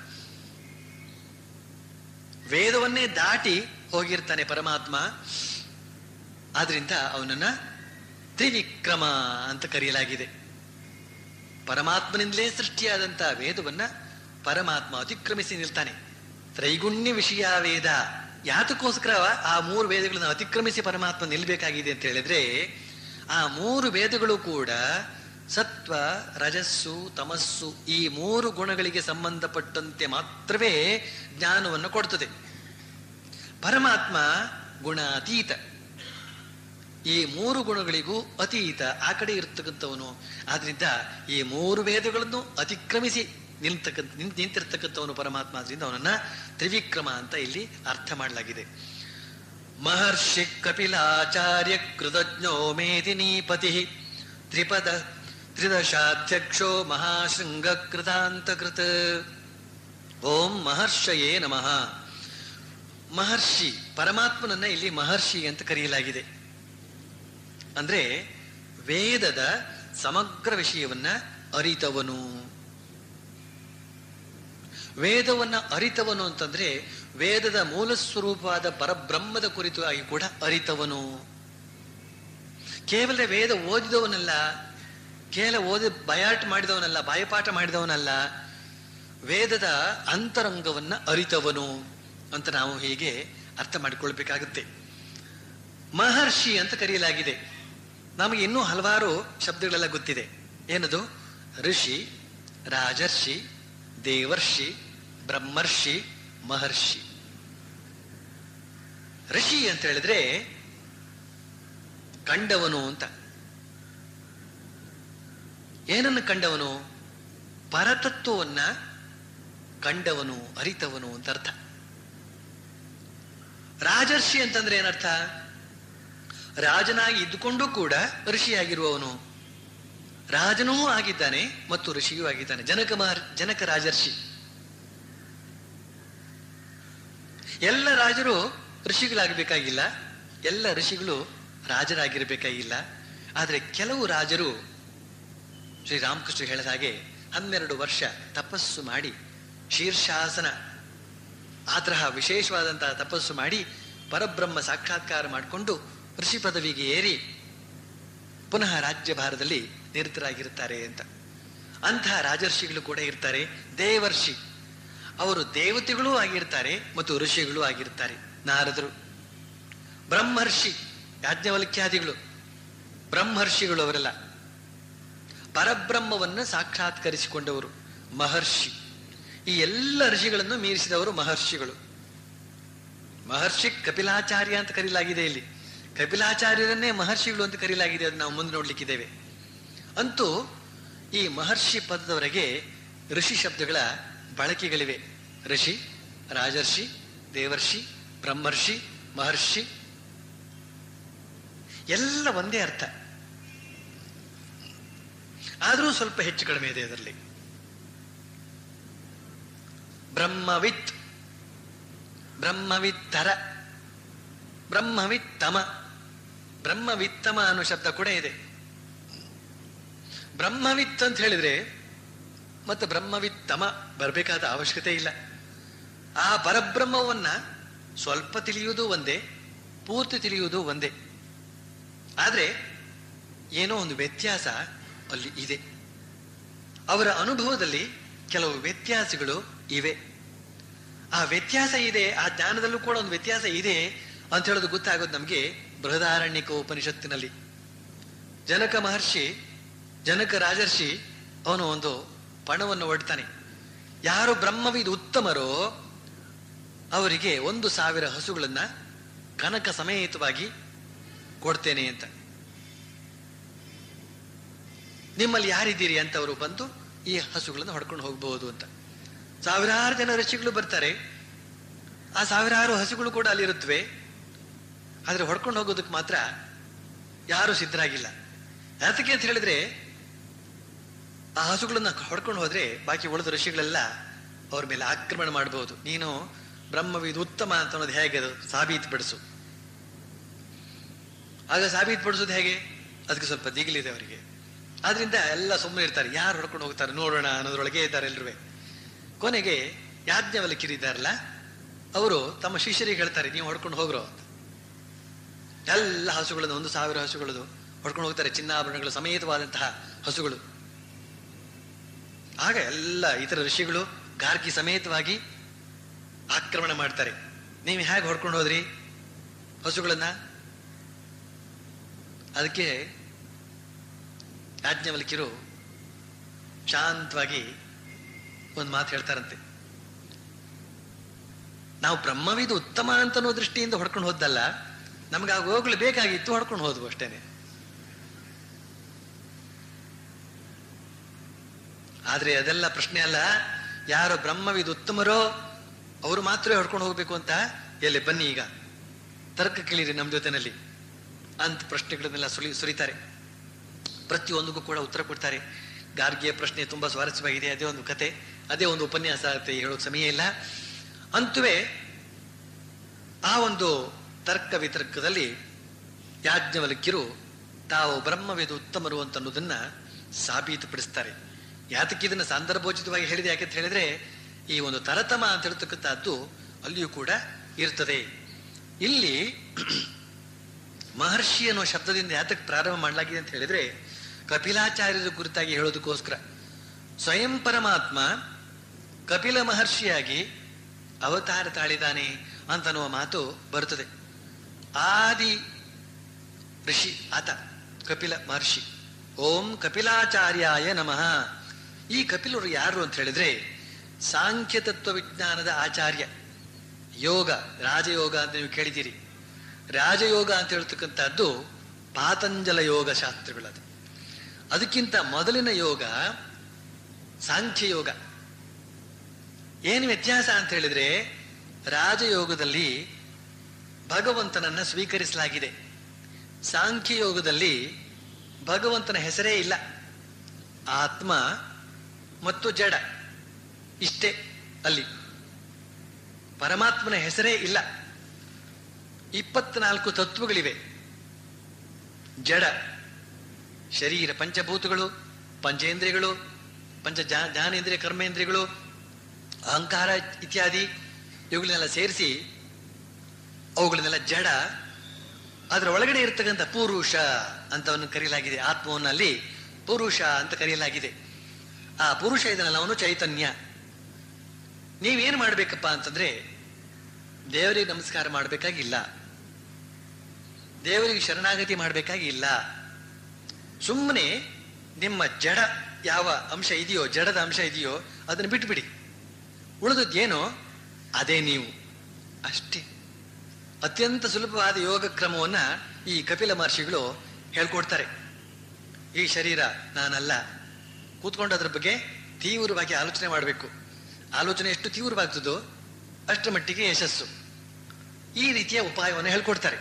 S1: ವೇದವನ್ನೇ ದಾಟಿ ಹೋಗಿರ್ತಾನೆ ಪರಮಾತ್ಮ ಆದ್ರಿಂದ ಅವನನ್ನ ತ್ರಿವಿಕ್ರಮ ಅಂತ ಕರೆಯಲಾಗಿದೆ ಪರಮಾತ್ಮನಿಂದಲೇ ಸೃಷ್ಟಿಯಾದಂತ ವೇದವನ್ನ ಪರಮಾತ್ಮ ಅತಿಕ್ರಮಿಸಿ ನಿಲ್ತಾನೆ ತ್ರೈಗುಣ್ಯ ವಿಷಯ ವೇದ ಯಾತಕ್ಕೋಸ್ಕರ ಆ ಮೂರು ವೇದಗಳನ್ನು ಅತಿಕ್ರಮಿಸಿ ಪರಮಾತ್ಮ ನಿಲ್ಬೇಕಾಗಿದೆ ಅಂತ ಹೇಳಿದ್ರೆ ಆ ಮೂರು ವೇದಗಳು ಕೂಡ ಸತ್ವ ರಜಸ್ಸು ತಮಸ್ಸು ಈ ಮೂರು ಗುಣಗಳಿಗೆ ಸಂಬಂಧಪಟ್ಟಂತೆ ಮಾತ್ರವೇ ಜ್ಞಾನವನ್ನು ಕೊಡ್ತದೆ ಪರಮಾತ್ಮ ಗುಣಾತೀತ ಈ ಮೂರು ಗುಣಗಳಿಗೂ ಅತೀತ ಆ ಕಡೆ ಇರ್ತಕ್ಕಂಥವನು ಆದ್ರಿಂದ ಈ ಮೂರು ವೇದಗಳನ್ನು ಅತಿಕ್ರಮಿಸಿ ನಿಲ್ತಕ್ಕಂಥ ನಿಂತ್- ನಿಂತಿರ್ತಕ್ಕಂಥವನು ಪರಮಾತ್ಮ ಆದ್ರಿಂದ ಅವನನ್ನ ತ್ರಿವಿಕ್ರಮ ಅಂತ ಇಲ್ಲಿ ಅರ್ಥ ಮಾಡಲಾಗಿದೆ ಮಹರ್ಷಿ ಕಪಿಲಾಚಾರ್ಯ ಕೃತಜ್ಞೋ ಮೇದಿನೀಪತಿ ತ್ರಿಪದ ತ್ರಿದಶಾಧ್ಯಕ್ಷೋ ಮಹಾಶೃಂಗ ಕೃತಾಂತಕೃತ ಓಂ ಮಹರ್ಷಯೇ ನಮಃ ಮಹರ್ಷಿ ಪರಮಾತ್ಮನನ್ನ ಇಲ್ಲಿ ಮಹರ್ಷಿ ಅಂತ ಕರೆಯಲಾಗಿದೆ ಅಂದ್ರೆ ವೇದದ ಸಮಗ್ರ ವಿಷಯವನ್ನ ಅರಿತವನು ವೇದವನ್ನ ಅರಿತವನು ಅಂತಂದ್ರೆ ವೇದದ ಮೂಲ ಸ್ವರೂಪವಾದ ಪರಬ್ರಹ್ಮದ ಕುರಿತು ಆಗಿ ಕೂಡ ಅರಿತವನು ಕೇವಲ ವೇದ ಓದಿದವನಲ್ಲ ಕೇವಲ ಓದಿ ಬಯಾಟ್ ಮಾಡಿದವನಲ್ಲ ಬಾಯಪಾಠ ಮಾಡಿದವನಲ್ಲ ವೇದದ ಅಂತರಂಗವನ್ನ ಅರಿತವನು ಅಂತ ನಾವು ಹೀಗೆ ಅರ್ಥ ಮಾಡಿಕೊಳ್ಬೇಕಾಗುತ್ತೆ ಮಹರ್ಷಿ ಅಂತ ಕರೆಯಲಾಗಿದೆ ನಮಗೆ ಇನ್ನೂ ಹಲವಾರು ಶಬ್ದಗಳೆಲ್ಲ ಗೊತ್ತಿದೆ ಏನದು ಋಷಿ ರಾಜರ್ಷಿ ದೇವರ್ಷಿ ಬ್ರಹ್ಮರ್ಷಿ ಮಹರ್ಷಿ ಋಷಿ ಅಂತ ಹೇಳಿದ್ರೆ ಕಂಡವನು ಅಂತ ಏನನ್ನು ಕಂಡವನು ಪರತತ್ವವನ್ನ ಕಂಡವನು ಅರಿತವನು ಅಂತ ಅರ್ಥ ರಾಜರ್ಷಿ ಅಂತಂದ್ರೆ ಏನರ್ಥ ರಾಜನಾಗಿ ಇದ್ದುಕೊಂಡು ಕೂಡ ಋಷಿಯಾಗಿರುವವನು ರಾಜನೂ ಆಗಿದ್ದಾನೆ ಮತ್ತು ಋಷಿಯೂ ಆಗಿದ್ದಾನೆ ಜನಕ ಮಹರ್ ಜನಕ ರಾಜರ್ಷಿ ಎಲ್ಲ ರಾಜರು ಋಷಿಗಳಾಗಬೇಕಾಗಿಲ್ಲ ಎಲ್ಲ ಋಷಿಗಳು ರಾಜರಾಗಿರಬೇಕಾಗಿಲ್ಲ ಆದರೆ ಕೆಲವು ರಾಜರು ಶ್ರೀರಾಮಕೃಷ್ಣ ಹೇಳಿದ ಹಾಗೆ ಹನ್ನೆರಡು ವರ್ಷ ತಪಸ್ಸು ಮಾಡಿ ಶೀರ್ಷಾಸನ ಆ ತರಹ ವಿಶೇಷವಾದಂತಹ ತಪಸ್ಸು ಮಾಡಿ ಪರಬ್ರಹ್ಮ ಸಾಕ್ಷಾತ್ಕಾರ ಮಾಡಿಕೊಂಡು ಋಷಿ ಪದವಿಗೆ ಏರಿ ಪುನಃ ರಾಜ್ಯಭಾರದಲ್ಲಿ ನಿರತರಾಗಿರುತ್ತಾರೆ ಅಂತ ಅಂತಹ ರಾಜರ್ಷಿಗಳು ಕೂಡ ಇರ್ತಾರೆ ದೇವರ್ಷಿ ಅವರು ದೇವತೆಗಳೂ ಆಗಿರ್ತಾರೆ ಮತ್ತು ಋಷಿಗಳೂ ಆಗಿರ್ತಾರೆ ನಾರದರು ಬ್ರಹ್ಮರ್ಷಿ ಯಾಜ್ಞವಲ್ಕ್ಯಾದಿಗಳು ಬ್ರಹ್ಮರ್ಷಿಗಳು ಅವರೆಲ್ಲ ಪರಬ್ರಹ್ಮವನ್ನು ಸಾಕ್ಷಾತ್ಕರಿಸಿಕೊಂಡವರು ಮಹರ್ಷಿ ಈ ಎಲ್ಲ ಋಷಿಗಳನ್ನು ಮೀರಿಸಿದವರು ಮಹರ್ಷಿಗಳು ಮಹರ್ಷಿ ಕಪಿಲಾಚಾರ್ಯ ಅಂತ ಕರೀಲಾಗಿದೆ ಇಲ್ಲಿ ಕಪಿಲಾಚಾರ್ಯರನ್ನೇ ಮಹರ್ಷಿಗಳು ಅಂತ ಕರೀಲಾಗಿದೆ ಅದನ್ನ ನಾವು ಮುಂದೆ ನೋಡ್ಲಿಕ್ಕಿದ್ದೇವೆ ಅಂತೂ ಈ ಮಹರ್ಷಿ ಪದದವರೆಗೆ ಋಷಿ ಶಬ್ದಗಳ ಬಳಕೆಗಳಿವೆ ಋಷಿ ರಾಜರ್ಷಿ ದೇವರ್ಷಿ ಬ್ರಹ್ಮರ್ಷಿ ಮಹರ್ಷಿ ಎಲ್ಲ ಒಂದೇ ಅರ್ಥ ಆದರೂ ಸ್ವಲ್ಪ ಹೆಚ್ಚು ಕಡಿಮೆ ಇದೆ ಅದರಲ್ಲಿ ಬ್ರಹ್ಮವಿತ್ ಬ್ರಹ್ಮವಿತ್ತರ ಬ್ರಹ್ಮವಿತ್ತಮ ಬ್ರಹ್ಮವಿತ್ತಮ ಅನ್ನೋ ಶಬ್ದ ಕೂಡ ಇದೆ ಬ್ರಹ್ಮವಿತ್ ಅಂತ ಹೇಳಿದ್ರೆ ಮತ್ತು ಬ್ರಹ್ಮವಿತ್ತಮ ಬರಬೇಕಾದ ಅವಶ್ಯಕತೆ ಇಲ್ಲ ಆ ಪರಬ್ರಹ್ಮವನ್ನ ಸ್ವಲ್ಪ ತಿಳಿಯುವುದು ಒಂದೇ ಪೂರ್ತಿ ತಿಳಿಯುವುದು ಒಂದೇ ಆದರೆ ಏನೋ ಒಂದು ವ್ಯತ್ಯಾಸ ಅಲ್ಲಿ ಇದೆ ಅವರ ಅನುಭವದಲ್ಲಿ ಕೆಲವು ವ್ಯತ್ಯಾಸಗಳು ಇವೆ ಆ ವ್ಯತ್ಯಾಸ ಇದೆ ಆ ಜ್ಞಾನದಲ್ಲೂ ಕೂಡ ಒಂದು ವ್ಯತ್ಯಾಸ ಇದೆ ಅಂತ ಹೇಳೋದು ಗೊತ್ತಾಗೋದು ನಮಗೆ ಬೃಹದಾರಣ್ಯಕ ಉಪನಿಷತ್ತಿನಲ್ಲಿ ಜನಕ ಮಹರ್ಷಿ ಜನಕ ರಾಜರ್ಷಿ ಅವನು ಒಂದು ಪಣವನ್ನು ಒಡ್ತಾನೆ ಯಾರು ಬ್ರಹ್ಮವಿದ್ ಉತ್ತಮರೋ ಅವರಿಗೆ ಒಂದು ಸಾವಿರ ಹಸುಗಳನ್ನ ಕನಕ ಸಮೇತವಾಗಿ ಕೊಡ್ತೇನೆ ಅಂತ ನಿಮ್ಮಲ್ಲಿ ಯಾರಿದ್ದೀರಿ ಅಂತ ಅವರು ಬಂದು ಈ ಹಸುಗಳನ್ನು ಹೊಡ್ಕೊಂಡು ಹೋಗಬಹುದು ಅಂತ ಸಾವಿರಾರು ಜನ ಋಷಿಗಳು ಬರ್ತಾರೆ ಆ ಸಾವಿರಾರು ಹಸುಗಳು ಕೂಡ ಅಲ್ಲಿರುತ್ತವೆ ಆದ್ರೆ ಹೊಡ್ಕೊಂಡು ಹೋಗೋದಕ್ಕೆ ಮಾತ್ರ ಯಾರು ಸಿದ್ಧರಾಗಿಲ್ಲ ಯಾತಕ್ಕೆ ಅಂತ ಹೇಳಿದ್ರೆ ಆ ಹಸುಗಳನ್ನ ಹೊಡ್ಕೊಂಡು ಹೋದ್ರೆ ಬಾಕಿ ಉಳಿದ ಋಷಿಗಳೆಲ್ಲ ಅವ್ರ ಮೇಲೆ ಆಕ್ರಮಣ ಮಾಡಬಹುದು ನೀನು ಬ್ರಹ್ಮವಿದ್ ಉತ್ತಮ ಅಂತ ಅನ್ನೋದು ಹೇಗೆ ಅದು ಸಾಬೀತು ಪಡಿಸು ಆಗ ಸಾಬೀತು ಪಡಿಸೋದು ಹೇಗೆ ಅದಕ್ಕೆ ಸ್ವಲ್ಪ ದಿಗಿಲಿದೆ ಅವರಿಗೆ ಆದ್ರಿಂದ ಎಲ್ಲ ಸುಮ್ಮನೆ ಇರ್ತಾರೆ ಯಾರು ಹೊಡ್ಕೊಂಡು ಹೋಗ್ತಾರೆ ನೋಡೋಣ ಅನ್ನೋದ್ರೊಳಗೆ ಇದ್ದಾರೆ ಎಲ್ರೂ ಕೊನೆಗೆ ಯಾಜ್ಞವಲ್ಕಿರಿದ್ದಾರಲ್ಲ ಅವರು ತಮ್ಮ ಶಿಷ್ಯರಿಗೆ ಹೇಳ್ತಾರೆ ನೀವು ಹೊಡ್ಕೊಂಡು ಹೋಗ್ರೋ ಅಂತ ಎಲ್ಲ ಹಸುಗಳನ್ನು ಒಂದು ಸಾವಿರ ಹಸುಗಳದು ಹೊಡ್ಕೊಂಡು ಹೋಗ್ತಾರೆ ಚಿನ್ನಾಭರಣಗಳು ಸಮೇತವಾದಂತಹ ಹಸುಗಳು ಆಗ ಎಲ್ಲ ಇತರ ಋಷಿಗಳು ಗಾರ್ಗಿ ಸಮೇತವಾಗಿ ಆಕ್ರಮಣ ಮಾಡ್ತಾರೆ ನೀವು ಹೇಗೆ ಹೊಡ್ಕೊಂಡು ಹೋದ್ರಿ ಹಸುಗಳನ್ನ ಅದಕ್ಕೆ ಯಾಜ್ಞವಲ್ಕಿರು ಶಾಂತವಾಗಿ ಒಂದು ಮಾತು ಹೇಳ್ತಾರಂತೆ ನಾವು ಬ್ರಹ್ಮವಿದು ಉತ್ತಮ ಅಂತ ಅನ್ನೋ ದೃಷ್ಟಿಯಿಂದ ಹೊಡ್ಕೊಂಡು ಹೋದ್ದಲ್ಲ ನಮ್ಗೆ ಆ ಗೋಗಳು ಬೇಕಾಗಿತ್ತು ಹೊಡ್ಕೊಂಡು ಹೋದ್ವು ಅಷ್ಟೇನೆ ಆದ್ರೆ ಅದೆಲ್ಲ ಪ್ರಶ್ನೆ ಅಲ್ಲ ಯಾರು ಬ್ರಹ್ಮವಿದು ಉತ್ತಮರೋ ಅವರು ಮಾತ್ರ ಹೊಡ್ಕೊಂಡು ಹೋಗ್ಬೇಕು ಅಂತ ಎಲ್ಲಿ ಬನ್ನಿ ಈಗ ತರ್ಕ ಕೇಳಿರಿ ನಮ್ಮ ಜೊತೆನಲ್ಲಿ ಅಂತ ಪ್ರಶ್ನೆಗಳನ್ನೆಲ್ಲ ಸುಳಿ ಸುರಿತಾರೆ ಪ್ರತಿಯೊಂದಕ್ಕೂ ಕೂಡ ಉತ್ತರ ಕೊಡ್ತಾರೆ ಗಾರ್ಗಿಯ ಪ್ರಶ್ನೆ ತುಂಬಾ ಸ್ವಾರಸ್ಯವಾಗಿದೆ ಅದೇ ಒಂದು ಕತೆ ಅದೇ ಒಂದು ಉಪನ್ಯಾಸ ಆಗುತ್ತೆ ಹೇಳೋಕ್ ಸಮಯ ಇಲ್ಲ ಅಂತುವೇ ಆ ಒಂದು ತರ್ಕ ವಿತರ್ಕದಲ್ಲಿ ಯಾಜ್ಞವಲ್ಕ್ಯರು ತಾವು ಬ್ರಹ್ಮವೇದ ಉತ್ತಮರು ಅಂತ ಅನ್ನೋದನ್ನ ಸಾಬೀತುಪಡಿಸ್ತಾರೆ ಯಾತಕ್ಕೆ ಇದನ್ನ ಸಂದರ್ಭೋಚಿತವಾಗಿ ಹೇಳಿದೆ ಯಾಕೆ ಅಂತ ಹೇಳಿದ್ರೆ ಈ ಒಂದು ತರತಮ ಅಂತ ಹೇಳ್ತಕ್ಕಂಥದ್ದು ಅಲ್ಲಿಯೂ ಕೂಡ ಇರ್ತದೆ ಇಲ್ಲಿ ಮಹರ್ಷಿ ಅನ್ನೋ ಶಬ್ದದಿಂದ ಯಾತಕ್ಕೆ ಪ್ರಾರಂಭ ಮಾಡಲಾಗಿದೆ ಅಂತ ಹೇಳಿದ್ರೆ ಕಪಿಲಾಚಾರ್ಯರ ಕುರಿತಾಗಿ ಹೇಳೋದಕ್ಕೋಸ್ಕರ ಸ್ವಯಂ ಪರಮಾತ್ಮ ಕಪಿಲ ಮಹರ್ಷಿಯಾಗಿ ಅವತಾರ ತಾಳಿದಾನೆ ಅಂತನ್ನುವ ಮಾತು ಬರುತ್ತದೆ ಆದಿ ಋಷಿ ಆತ ಕಪಿಲ ಮಹರ್ಷಿ ಓಂ ಕಪಿಲಾಚಾರ್ಯಾಯ ನಮಃ ಈ ಕಪಿಲರು ಯಾರು ಅಂತ ಹೇಳಿದ್ರೆ ಸಾಂಖ್ಯ ತತ್ವ ವಿಜ್ಞಾನದ ಆಚಾರ್ಯ ಯೋಗ ರಾಜಯೋಗ ಅಂತ ನೀವು ಕೇಳಿದ್ದೀರಿ ರಾಜಯೋಗ ಅಂತ ಹೇಳ್ತಕ್ಕಂಥದ್ದು ಪಾತಂಜಲ ಯೋಗ ಶಾಸ್ತ್ರಗಳದು ಅದಕ್ಕಿಂತ ಮೊದಲಿನ ಯೋಗ ಸಾಂಖ್ಯ ಯೋಗ ಏನು ವ್ಯತ್ಯಾಸ ಅಂತ ಹೇಳಿದ್ರೆ ರಾಜಯೋಗದಲ್ಲಿ ಭಗವಂತನನ್ನ ಸ್ವೀಕರಿಸಲಾಗಿದೆ ಸಾಂಖ್ಯ ಯೋಗದಲ್ಲಿ ಭಗವಂತನ ಹೆಸರೇ ಇಲ್ಲ ಆತ್ಮ ಮತ್ತು ಜಡ ಇಷ್ಟೇ ಅಲ್ಲಿ ಪರಮಾತ್ಮನ ಹೆಸರೇ ಇಲ್ಲ ಇಪ್ಪತ್ನಾಲ್ಕು ತತ್ವಗಳಿವೆ ಜಡ ಶರೀರ ಪಂಚಭೂತಗಳು ಪಂಚೇಂದ್ರಿಯಗಳು ಪಂಚ ಜಾ- ಜ್ಞಾನೇಂದ್ರಿಯ ಕರ್ಮೇಂದ್ರಿಯಗಳು ಅಹಂಕಾರ ಇತ್ಯಾದಿ ಇವುಗಳನ್ನೆಲ್ಲ ಸೇರಿಸಿ ಅವುಗಳನ್ನೆಲ್ಲ ಜಡ ಅದರ ಒಳಗಡೆ ಇರ್ತಕ್ಕಂಥ ಪುರುಷ ಅಂತವನ್ನು ಕರೆಯಲಾಗಿದೆ ಆತ್ಮವನ್ನಲ್ಲಿ ಪುರುಷ ಅಂತ ಕರೆಯಲಾಗಿದೆ ಆ ಪುರುಷ ಇದನ್ನಲ್ಲ ಅವನು ಚೈತನ್ಯ ನೀವೇನು ಮಾಡ್ಬೇಕಪ್ಪ ಅಂತಂದ್ರೆ ದೇವರಿಗೆ ನಮಸ್ಕಾರ ಮಾಡಬೇಕಾಗಿಲ್ಲ ದೇವರಿಗೆ ಶರಣಾಗತಿ ಮಾಡಬೇಕಾಗಿಲ್ಲ ಸುಮ್ಮನೆ ನಿಮ್ಮ ಜಡ ಯಾವ ಅಂಶ ಇದೆಯೋ ಜಡದ ಅಂಶ ಇದೆಯೋ ಅದನ್ನು ಬಿಟ್ಬಿಡಿ ಉಳಿದದ್ದೇನೋ ಅದೇ ನೀವು ಅಷ್ಟೇ ಅತ್ಯಂತ ಸುಲಭವಾದ ಯೋಗ ಕ್ರಮವನ್ನ ಈ ಕಪಿಲ ಮಹರ್ಷಿಗಳು ಹೇಳ್ಕೊಡ್ತಾರೆ ಈ ಶರೀರ ನಾನಲ್ಲ ಕೂತ್ಕೊಂಡು ಅದ್ರ ಬಗ್ಗೆ ತೀವ್ರವಾಗಿ ಆಲೋಚನೆ ಮಾಡಬೇಕು ಆಲೋಚನೆ ಎಷ್ಟು ತೀವ್ರವಾಗ್ತದೋ ಅಷ್ಟರ ಮಟ್ಟಿಗೆ ಯಶಸ್ಸು ಈ ರೀತಿಯ ಉಪಾಯವನ್ನು ಹೇಳ್ಕೊಡ್ತಾರೆ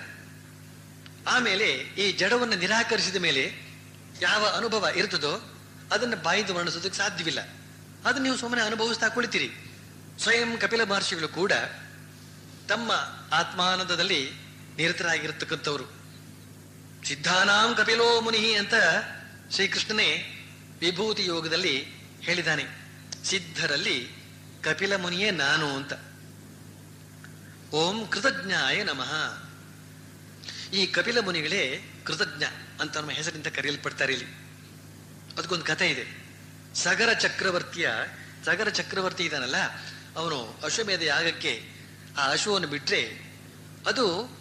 S1: ಆಮೇಲೆ ಈ ಜಡವನ್ನು ನಿರಾಕರಿಸಿದ ಮೇಲೆ ಯಾವ ಅನುಭವ ಇರ್ತದೋ ಅದನ್ನು ಬಾಯಿದು ವರ್ಣಿಸೋದಕ್ಕೆ ಸಾಧ್ಯವಿಲ್ಲ ಅದನ್ನು ನೀವು ಸುಮ್ಮನೆ ಅನುಭವಿಸ್ತಾ ಕುಳಿತೀರಿ ಸ್ವಯಂ ಕಪಿಲ ಮಹರ್ಷಿಗಳು ಕೂಡ ತಮ್ಮ ಆತ್ಮಾನಂದದಲ್ಲಿ ನಿರತರಾಗಿರತಕ್ಕಂಥವ್ರು ಸಿದ್ಧಾನಾಂ ಕಪಿಲೋ ಮುನಿ ಅಂತ ಶ್ರೀಕೃಷ್ಣನೇ ವಿಭೂತಿ ಯೋಗದಲ್ಲಿ ಹೇಳಿದ್ದಾನೆ ಸಿದ್ಧರಲ್ಲಿ ಕಪಿಲ ಮುನಿಯೇ ನಾನು ಅಂತ ಓಂ ಕೃತಜ್ಞಾಯ ನಮಃ ಈ ಕಪಿಲ ಮುನಿಗಳೇ ಕೃತಜ್ಞ ಅಂತ ನಮ್ಮ ಹೆಸರಿಂದ ಕರೆಯಲ್ಪಡ್ತಾರೆ ಇಲ್ಲಿ ಅದಕ್ಕೊಂದು ಕಥೆ ಇದೆ ಸಗರ ಚಕ್ರವರ್ತಿಯ ಸಗರ ಚಕ್ರವರ್ತಿ ಇದಾನಲ್ಲ ಅವನು ಅಶ್ವಮೇಧ ಯಾಗಕ್ಕೆ ಆ ಅಶ್ವವನ್ನು ಬಿಟ್ರೆ ಅದು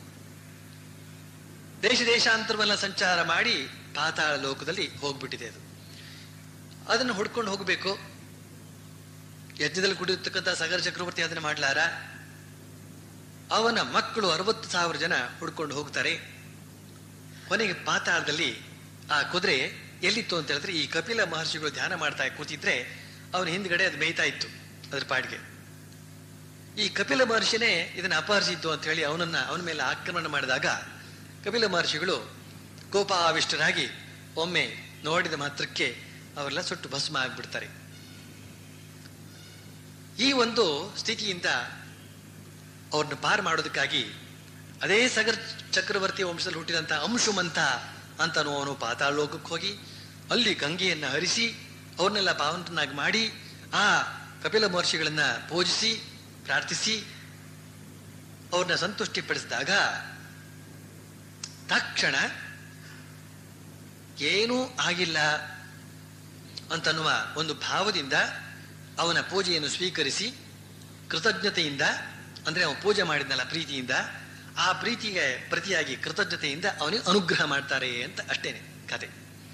S1: ದೇಶ ದೇಶಾಂತರವೆಲ್ಲ ಸಂಚಾರ ಮಾಡಿ ಪಾತಾಳ ಲೋಕದಲ್ಲಿ ಹೋಗ್ಬಿಟ್ಟಿದೆ ಅದು ಅದನ್ನು ಹುಡ್ಕೊಂಡು ಹೋಗಬೇಕು ಯಜ್ಞದಲ್ಲಿ ಕುಡಿಯತಕ್ಕಂಥ ಸಗರ ಚಕ್ರವರ್ತಿ ಅದನ್ನ ಮಾಡ್ಲಾರ ಅವನ ಮಕ್ಕಳು ಅರವತ್ತು ಸಾವಿರ ಜನ ಹುಡ್ಕೊಂಡು ಹೋಗ್ತಾರೆ ಕೊನೆಗೆ ಪಾತಾಳದಲ್ಲಿ ಆ ಕುದುರೆ ಎಲ್ಲಿತ್ತು ಅಂತ ಹೇಳಿದ್ರೆ ಈ ಕಪಿಲ ಮಹರ್ಷಿಗಳು ಧ್ಯಾನ ಮಾಡ್ತಾ ಕೂತಿದ್ರೆ ಅವನ ಹಿಂದ್ಗಡೆ ಅದು ಮೇಯ್ತಾ ಇತ್ತು ಅದ್ರ ಪಾಡಿಗೆ ಈ ಕಪಿಲ ಮಹರ್ಷಿನೇ ಇದನ್ನ ಅಪಹರಿಸಿದ್ದು ಅಂತ ಹೇಳಿ ಅವನನ್ನ ಅವನ ಮೇಲೆ ಆಕ್ರಮಣ ಮಾಡಿದಾಗ ಕಪಿಲ ಮಹರ್ಷಿಗಳು ಕೋಪಾವಿಷ್ಟರಾಗಿ ಒಮ್ಮೆ ನೋಡಿದ ಮಾತ್ರಕ್ಕೆ ಅವರೆಲ್ಲ ಸುಟ್ಟು ಭಸ್ಮ ಆಗ್ಬಿಡ್ತಾರೆ ಈ ಒಂದು ಸ್ಥಿತಿಯಿಂದ ಅವ್ರನ್ನ ಪಾರು ಮಾಡೋದಕ್ಕಾಗಿ ಅದೇ ಸಗರ್ ಚಕ್ರವರ್ತಿ ವಂಶದಲ್ಲಿ ಹುಟ್ಟಿದಂತ ಅಂಶುಮಂತ ಅಂತ ಅವನು ಪಾತಾಳ ಲೋಕಕ್ಕೆ ಹೋಗಿ ಅಲ್ಲಿ ಗಂಗೆಯನ್ನ ಹರಿಸಿ ಅವ್ರನ್ನೆಲ್ಲ ಪಾವಂತನಾಗಿ ಮಾಡಿ ಆ ಕಪಿಲ ಮಹರ್ಷಿಗಳನ್ನ ಪೂಜಿಸಿ ಪ್ರಾರ್ಥಿಸಿ ಅವ್ರನ್ನ ಸಂತುಷ್ಟಿಪಡಿಸಿದಾಗ ತಕ್ಷಣ ಏನೂ ಆಗಿಲ್ಲ ಅಂತನ್ನುವ ಒಂದು ಭಾವದಿಂದ ಅವನ ಪೂಜೆಯನ್ನು ಸ್ವೀಕರಿಸಿ ಕೃತಜ್ಞತೆಯಿಂದ ಅಂದ್ರೆ ಅವನು ಪೂಜೆ ಮಾಡಿದ್ನಲ್ಲ ಪ್ರೀತಿಯಿಂದ ಆ ಪ್ರೀತಿಗೆ ಪ್ರತಿಯಾಗಿ ಕೃತಜ್ಞತೆಯಿಂದ ಅವನಿಗೆ ಅನುಗ್ರಹ ಮಾಡ್ತಾರೆ ಅಂತ ಅಷ್ಟೇನೆ ಕತೆ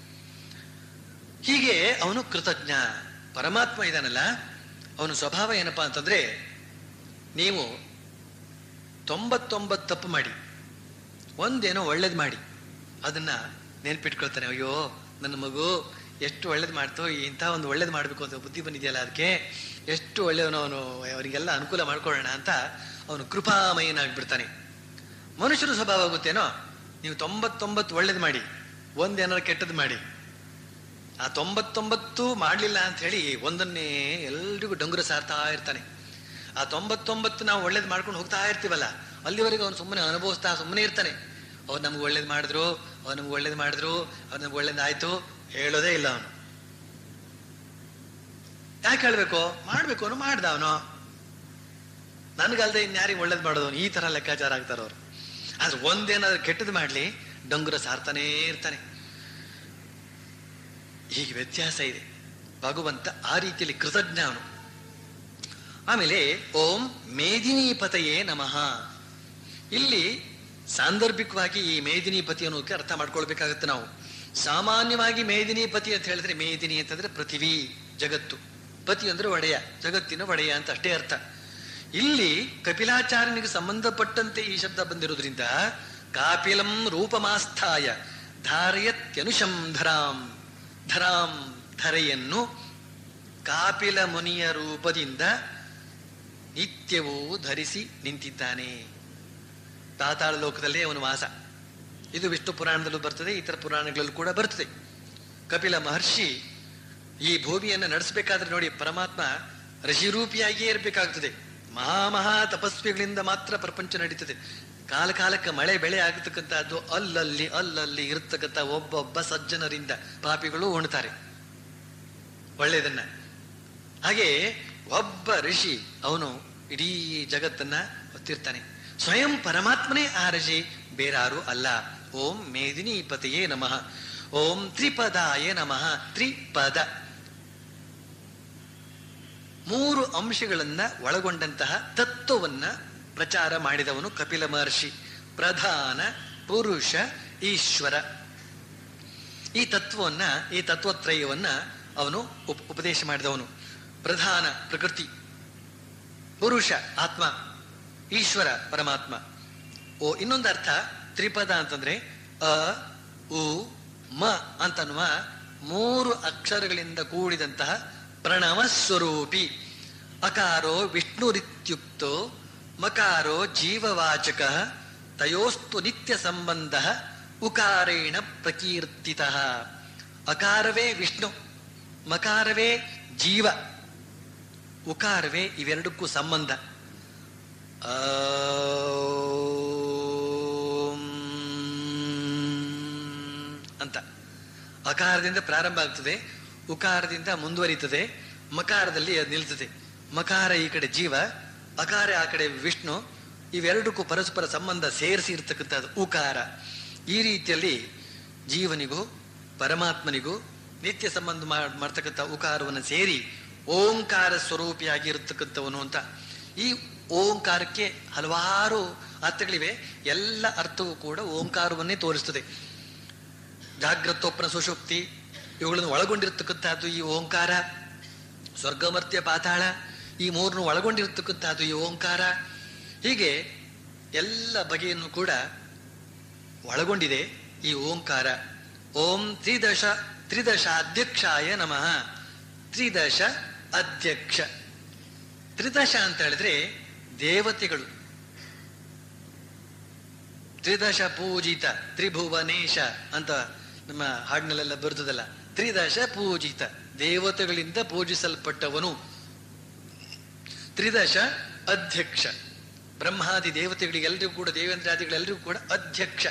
S1: ಹೀಗೆ ಅವನು ಕೃತಜ್ಞ ಪರಮಾತ್ಮ ಇದಾನಲ್ಲ ಅವನ ಸ್ವಭಾವ ಏನಪ್ಪಾ ಅಂತಂದ್ರೆ ನೀವು ತೊಂಬತ್ತೊಂಬತ್ತು ತಪ್ಪು ಮಾಡಿ ಒಂದೇನೋ ಒಳ್ಳೇದು ಮಾಡಿ ಅದನ್ನ ನೆನ್ಪಿಟ್ಕೊಳ್ತಾನೆ ಅಯ್ಯೋ ನನ್ನ ಮಗು ಎಷ್ಟು ಒಳ್ಳೇದು ಮಾಡ್ತೋ ಇಂಥ ಒಂದು ಒಳ್ಳೇದು ಮಾಡಬೇಕು ಅಂತ ಬುದ್ಧಿ ಬಂದಿದೆಯಲ್ಲ ಅದಕ್ಕೆ ಎಷ್ಟು ಒಳ್ಳೆಯವನು ಅವನು ಅವರಿಗೆಲ್ಲ ಅನುಕೂಲ ಮಾಡ್ಕೊಳ್ಳೋಣ ಅಂತ ಅವನು ಕೃಪಾಮಯನಾಗ್ಬಿಡ್ತಾನೆ ಮನುಷ್ಯರ ಸ್ವಭಾವ ಆಗುತ್ತೇನೋ ನೀವು ತೊಂಬತ್ತೊಂಬತ್ತು ಒಳ್ಳೇದು ಮಾಡಿ ಒಂದೇನಾರು ಕೆಟ್ಟದ್ದು ಮಾಡಿ ಆ ತೊಂಬತ್ತೊಂಬತ್ತು ಮಾಡ್ಲಿಲ್ಲ ಅಂತ ಹೇಳಿ ಒಂದನ್ನೇ ಎಲ್ರಿಗೂ ಡೊಂಗುರ ಸಾರ್ತಾ ಇರ್ತಾನೆ ಆ ತೊಂಬತ್ತೊಂಬತ್ತು ನಾವು ಒಳ್ಳೇದು ಮಾಡ್ಕೊಂಡು ಹೋಗ್ತಾ ಇರ್ತೀವಲ್ಲ ಅಲ್ಲಿವರೆಗೆ ಅವನು ಸುಮ್ಮನೆ ಅನುಭವಿಸ್ತಾ ಸುಮ್ಮನೆ ಇರ್ತಾನೆ ಅವ್ರು ನಮ್ಗೆ ಒಳ್ಳೇದು ಮಾಡಿದ್ರು ಅವ್ರು ನಮ್ಗೆ ಒಳ್ಳೇದು ಮಾಡಿದ್ರು ಅವ್ರು ನಮ್ಗೆ ಒಳ್ಳೇದಾಯ್ತು ಹೇಳೋದೇ ಇಲ್ಲ ಅವನು ಯಾಕೆ ಹೇಳ್ಬೇಕು ಮಾಡ್ಬೇಕು ಅವನು ಮಾಡ್ದ ಅವನು ನನ್ಗಲ್ದೆ ಇನ್ಯಾರಿಗೆ ಒಳ್ಳೇದು ಮಾಡೋದು ಈ ತರ ಲೆಕ್ಕಾಚಾರ ಆಗ್ತಾರ ಅವ್ರು ಆದ್ರೆ ಒಂದೇನಾದ್ರೂ ಕೆಟ್ಟದ್ದು ಮಾಡ್ಲಿ ಡೊಂಗುರ ಸಾರ್ತಾನೇ ಇರ್ತಾನೆ ಹೀಗೆ ವ್ಯತ್ಯಾಸ ಇದೆ ಭಗವಂತ ಆ ರೀತಿಯಲ್ಲಿ ಕೃತಜ್ಞ ಅವನು ಆಮೇಲೆ ಓಂ ಮೇದಿನೀಪತಯೇ ನಮಃ ಇಲ್ಲಿ ಸಾಂದರ್ಭಿಕವಾಗಿ ಈ ಮೇದಿನೀಪತಿ ಅನ್ನೋದಕ್ಕೆ ಅರ್ಥ ಮಾಡ್ಕೊಳ್ಬೇಕಾಗುತ್ತೆ ನಾವು ಸಾಮಾನ್ಯವಾಗಿ ಮೇದಿನೀಪತಿ ಅಂತ ಹೇಳಿದ್ರೆ ಮೇದಿನಿ ಅಂತಂದ್ರೆ ಪೃಥಿವಿ ಜಗತ್ತು ಪತಿ ಅಂದ್ರೆ ಒಡೆಯ ಜಗತ್ತಿನ ಒಡೆಯ ಅಂತ ಅಷ್ಟೇ ಅರ್ಥ ಇಲ್ಲಿ ಕಪಿಲಾಚಾರ್ಯನಿಗೆ ಸಂಬಂಧಪಟ್ಟಂತೆ ಈ ಶಬ್ದ ಬಂದಿರೋದ್ರಿಂದ ಕಾಪಿಲಂ ರೂಪಮಾಸ್ಥಾಯ ಧಾರಯತ್ಯನುಶಂ ಧರಾಂ ಧರಾಂ ಧರೆಯನ್ನು ಕಾಪಿಲ ಮುನಿಯ ರೂಪದಿಂದ ನಿತ್ಯವೂ ಧರಿಸಿ ನಿಂತಿದ್ದಾನೆ ಪಾತಾಳ ಲೋಕದಲ್ಲೇ ಅವನು ವಾಸ ಇದು ವಿಷ್ಣು ಪುರಾಣದಲ್ಲೂ ಬರ್ತದೆ ಇತರ ಪುರಾಣಗಳಲ್ಲೂ ಕೂಡ ಬರ್ತದೆ ಕಪಿಲ ಮಹರ್ಷಿ ಈ ಭೂಮಿಯನ್ನು ನಡೆಸಬೇಕಾದ್ರೆ ನೋಡಿ ಪರಮಾತ್ಮ ಋಷಿರೂಪಿಯಾಗಿಯೇ ಇರಬೇಕಾಗ್ತದೆ ಮಹಾ ಮಹಾ ತಪಸ್ವಿಗಳಿಂದ ಮಾತ್ರ ಪ್ರಪಂಚ ನಡೀತದೆ ಕಾಲ ಕಾಲಕ್ಕೆ ಮಳೆ ಬೆಳೆ ಆಗತಕ್ಕಂಥದ್ದು ಅಲ್ಲಲ್ಲಿ ಅಲ್ಲಲ್ಲಿ ಇರತಕ್ಕಂಥ ಒಬ್ಬೊಬ್ಬ ಸಜ್ಜನರಿಂದ ಪಾಪಿಗಳು ಉಣ್ತಾರೆ ಒಳ್ಳೆಯದನ್ನ ಹಾಗೆ ಒಬ್ಬ ಋಷಿ ಅವನು ಇಡೀ ಜಗತ್ತನ್ನ ಹೊತ್ತಿರ್ತಾನೆ ಸ್ವಯಂ ಪರಮಾತ್ಮನೇ ಆ ಋಷಿ ಬೇರಾರು ಅಲ್ಲ ಓಂ ಮೇದಿನೀಪತಿಯೇ ನಮಃ ಓಂ ತ್ರಿಪದಾಯ ನಮಃ ತ್ರಿಪದ ಮೂರು ಅಂಶಗಳನ್ನ ಒಳಗೊಂಡಂತಹ ತತ್ವವನ್ನ ಪ್ರಚಾರ ಮಾಡಿದವನು ಕಪಿಲ ಮಹರ್ಷಿ ಪ್ರಧಾನ ಪುರುಷ ಈಶ್ವರ ಈ ತತ್ವವನ್ನ ಈ ತತ್ವತ್ರಯವನ್ನ ಅವನು ಉಪ- ಉಪದೇಶ ಮಾಡಿದವನು ಪ್ರಧಾನ ಪ್ರಕೃತಿ ಪುರುಷ ಆತ್ಮ ಈಶ್ವರ ಪರಮಾತ್ಮ ಓ ಇನ್ನೊಂದು ಅರ್ಥ ತ್ರಿಪದ ಅಂತಂದ್ರೆ ಅ ಉ ಮ ಅಂತನ್ನುವ ಮೂರು ಅಕ್ಷರಗಳಿಂದ ಕೂಡಿದಂತಹ ಪ್ರಣವ ಸ್ವರೂಪಿ ಅಕಾರೋ ವಿಷ್ಣುರಿತ್ಯುಕ್ತೋ ಮಕಾರೋ ಜೀವವಾಚಕ ತಯೋಸ್ತು ನಿತ್ಯ ಸಂಬಂಧ ಉಕಾರೇಣ ಪ್ರಕೀರ್ತಿತ ಅಕಾರವೇ ವಿಷ್ಣು ಮಕಾರವೇ ಜೀವ ಉಕಾರವೇ ಇವೆರಡಕ್ಕೂ ಸಂಬಂಧ ಆಂ ಅಂತ ಅಕಾರದಿಂದ ಪ್ರಾರಂಭ ಆಗ್ತದೆ ಉಕಾರದಿಂದ ಮುಂದುವರಿತದೆ ಮಕಾರದಲ್ಲಿ ಅದು ನಿಲ್ತದೆ ಮಕಾರ ಈ ಕಡೆ ಜೀವ ಅಕಾರ ಆ ಕಡೆ ವಿಷ್ಣು ಇವೆರಡಕ್ಕೂ ಪರಸ್ಪರ ಸಂಬಂಧ ಸೇರಿಸಿ ಇರ್ತಕ್ಕಂಥದ್ದು ಉಕಾರ ಈ ರೀತಿಯಲ್ಲಿ ಜೀವನಿಗೂ ಪರಮಾತ್ಮನಿಗೂ ನಿತ್ಯ ಸಂಬಂಧ ಮಾಡ್- ಮಾಡ್ತಕ್ಕಂಥ ಉಕಾರವನ್ನು ಸೇರಿ ಓಂಕಾರ ಸ್ವರೂಪಿಯಾಗಿ ಇರತಕ್ಕಂಥವನು ಅಂತ ಈ ಓಂಕಾರಕ್ಕೆ ಹಲವಾರು ಅರ್ಥಗಳಿವೆ ಎಲ್ಲ ಅರ್ಥವೂ ಕೂಡ ಓಂಕಾರವನ್ನೇ ತೋರಿಸ್ತದೆ ಜಾಗ್ರತೋಪನ ಸುಷುಪ್ತಿ ಇವುಗಳನ್ನು ಒಳಗೊಂಡಿರ್ತಕ್ಕಂಥದ್ದು ಈ ಓಂಕಾರ ಸ್ವರ್ಗಮರ್ತ್ಯ ಪಾತಾಳ ಈ ಮೂರನ್ನು ಒಳಗೊಂಡಿರ್ತಕ್ಕಂಥದ್ದು ಈ ಓಂಕಾರ ಹೀಗೆ ಎಲ್ಲ ಬಗೆಯನ್ನು ಕೂಡ ಒಳಗೊಂಡಿದೆ ಈ ಓಂಕಾರ ಓಂ ತ್ರಿದಶ ತ್ರಿದಶ ಅಧ್ಯಕ್ಷಾಯ ನಮಃ ತ್ರಿದಶ ಅಧ್ಯಕ್ಷ ತ್ರಿದಶ ಅಂತ ಹೇಳಿದ್ರೆ ದೇವತೆಗಳು ತ್ರಿದಶ ಪೂಜಿತ ತ್ರಿಭುವನೇಶ ಅಂತ ನಮ್ಮ ಹಾಡಿನಲ್ಲೆಲ್ಲ ಬರ್ತದಲ್ಲ ತ್ರಿದಶ ಪೂಜಿತ ದೇವತೆಗಳಿಂದ ಪೂಜಿಸಲ್ಪಟ್ಟವನು ತ್ರಿದಶ ಅಧ್ಯಕ್ಷ ಬ್ರಹ್ಮಾದಿ ದೇವತೆಗಳಿಗೆಲ್ಲರಿಗೂ ಕೂಡ ದೇವೇಂದ್ರಾದಿಗಳೆಲ್ಲರಿಗೂ ಕೂಡ ಅಧ್ಯಕ್ಷ